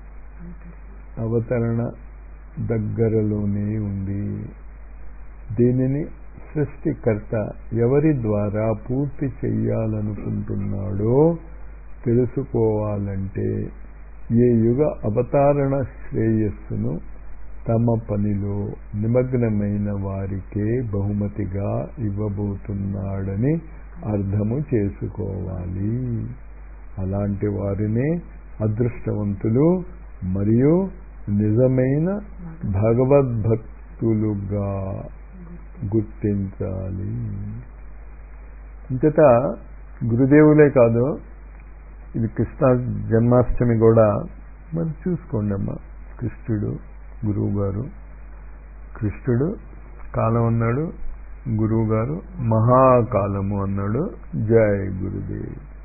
అవతరణ దగ్గరలోనే ఉంది దీనిని సృష్టికర్త ఎవరి ద్వారా పూర్తి చెయ్యాలనుకుంటున్నాడో తెలుసుకోవాలంటే ఏ యుగ అవతారణ శ్రేయస్సును తమ పనిలో నిమగ్నమైన వారికే బహుమతిగా ఇవ్వబోతున్నాడని అర్థము చేసుకోవాలి అలాంటి వారినే అదృష్టవంతులు మరియు నిజమైన భగవద్భక్తులుగా గుర్తించాలి ఇంతట గురుదేవులే కాదు ఇది కృష్ణ జన్మాష్టమి కూడా మరి చూసుకోండి అమ్మ కృష్ణుడు గురువు గారు కృష్ణుడు కాలం అన్నాడు గురువు గారు మహాకాలము అన్నాడు జై గురుదేవ్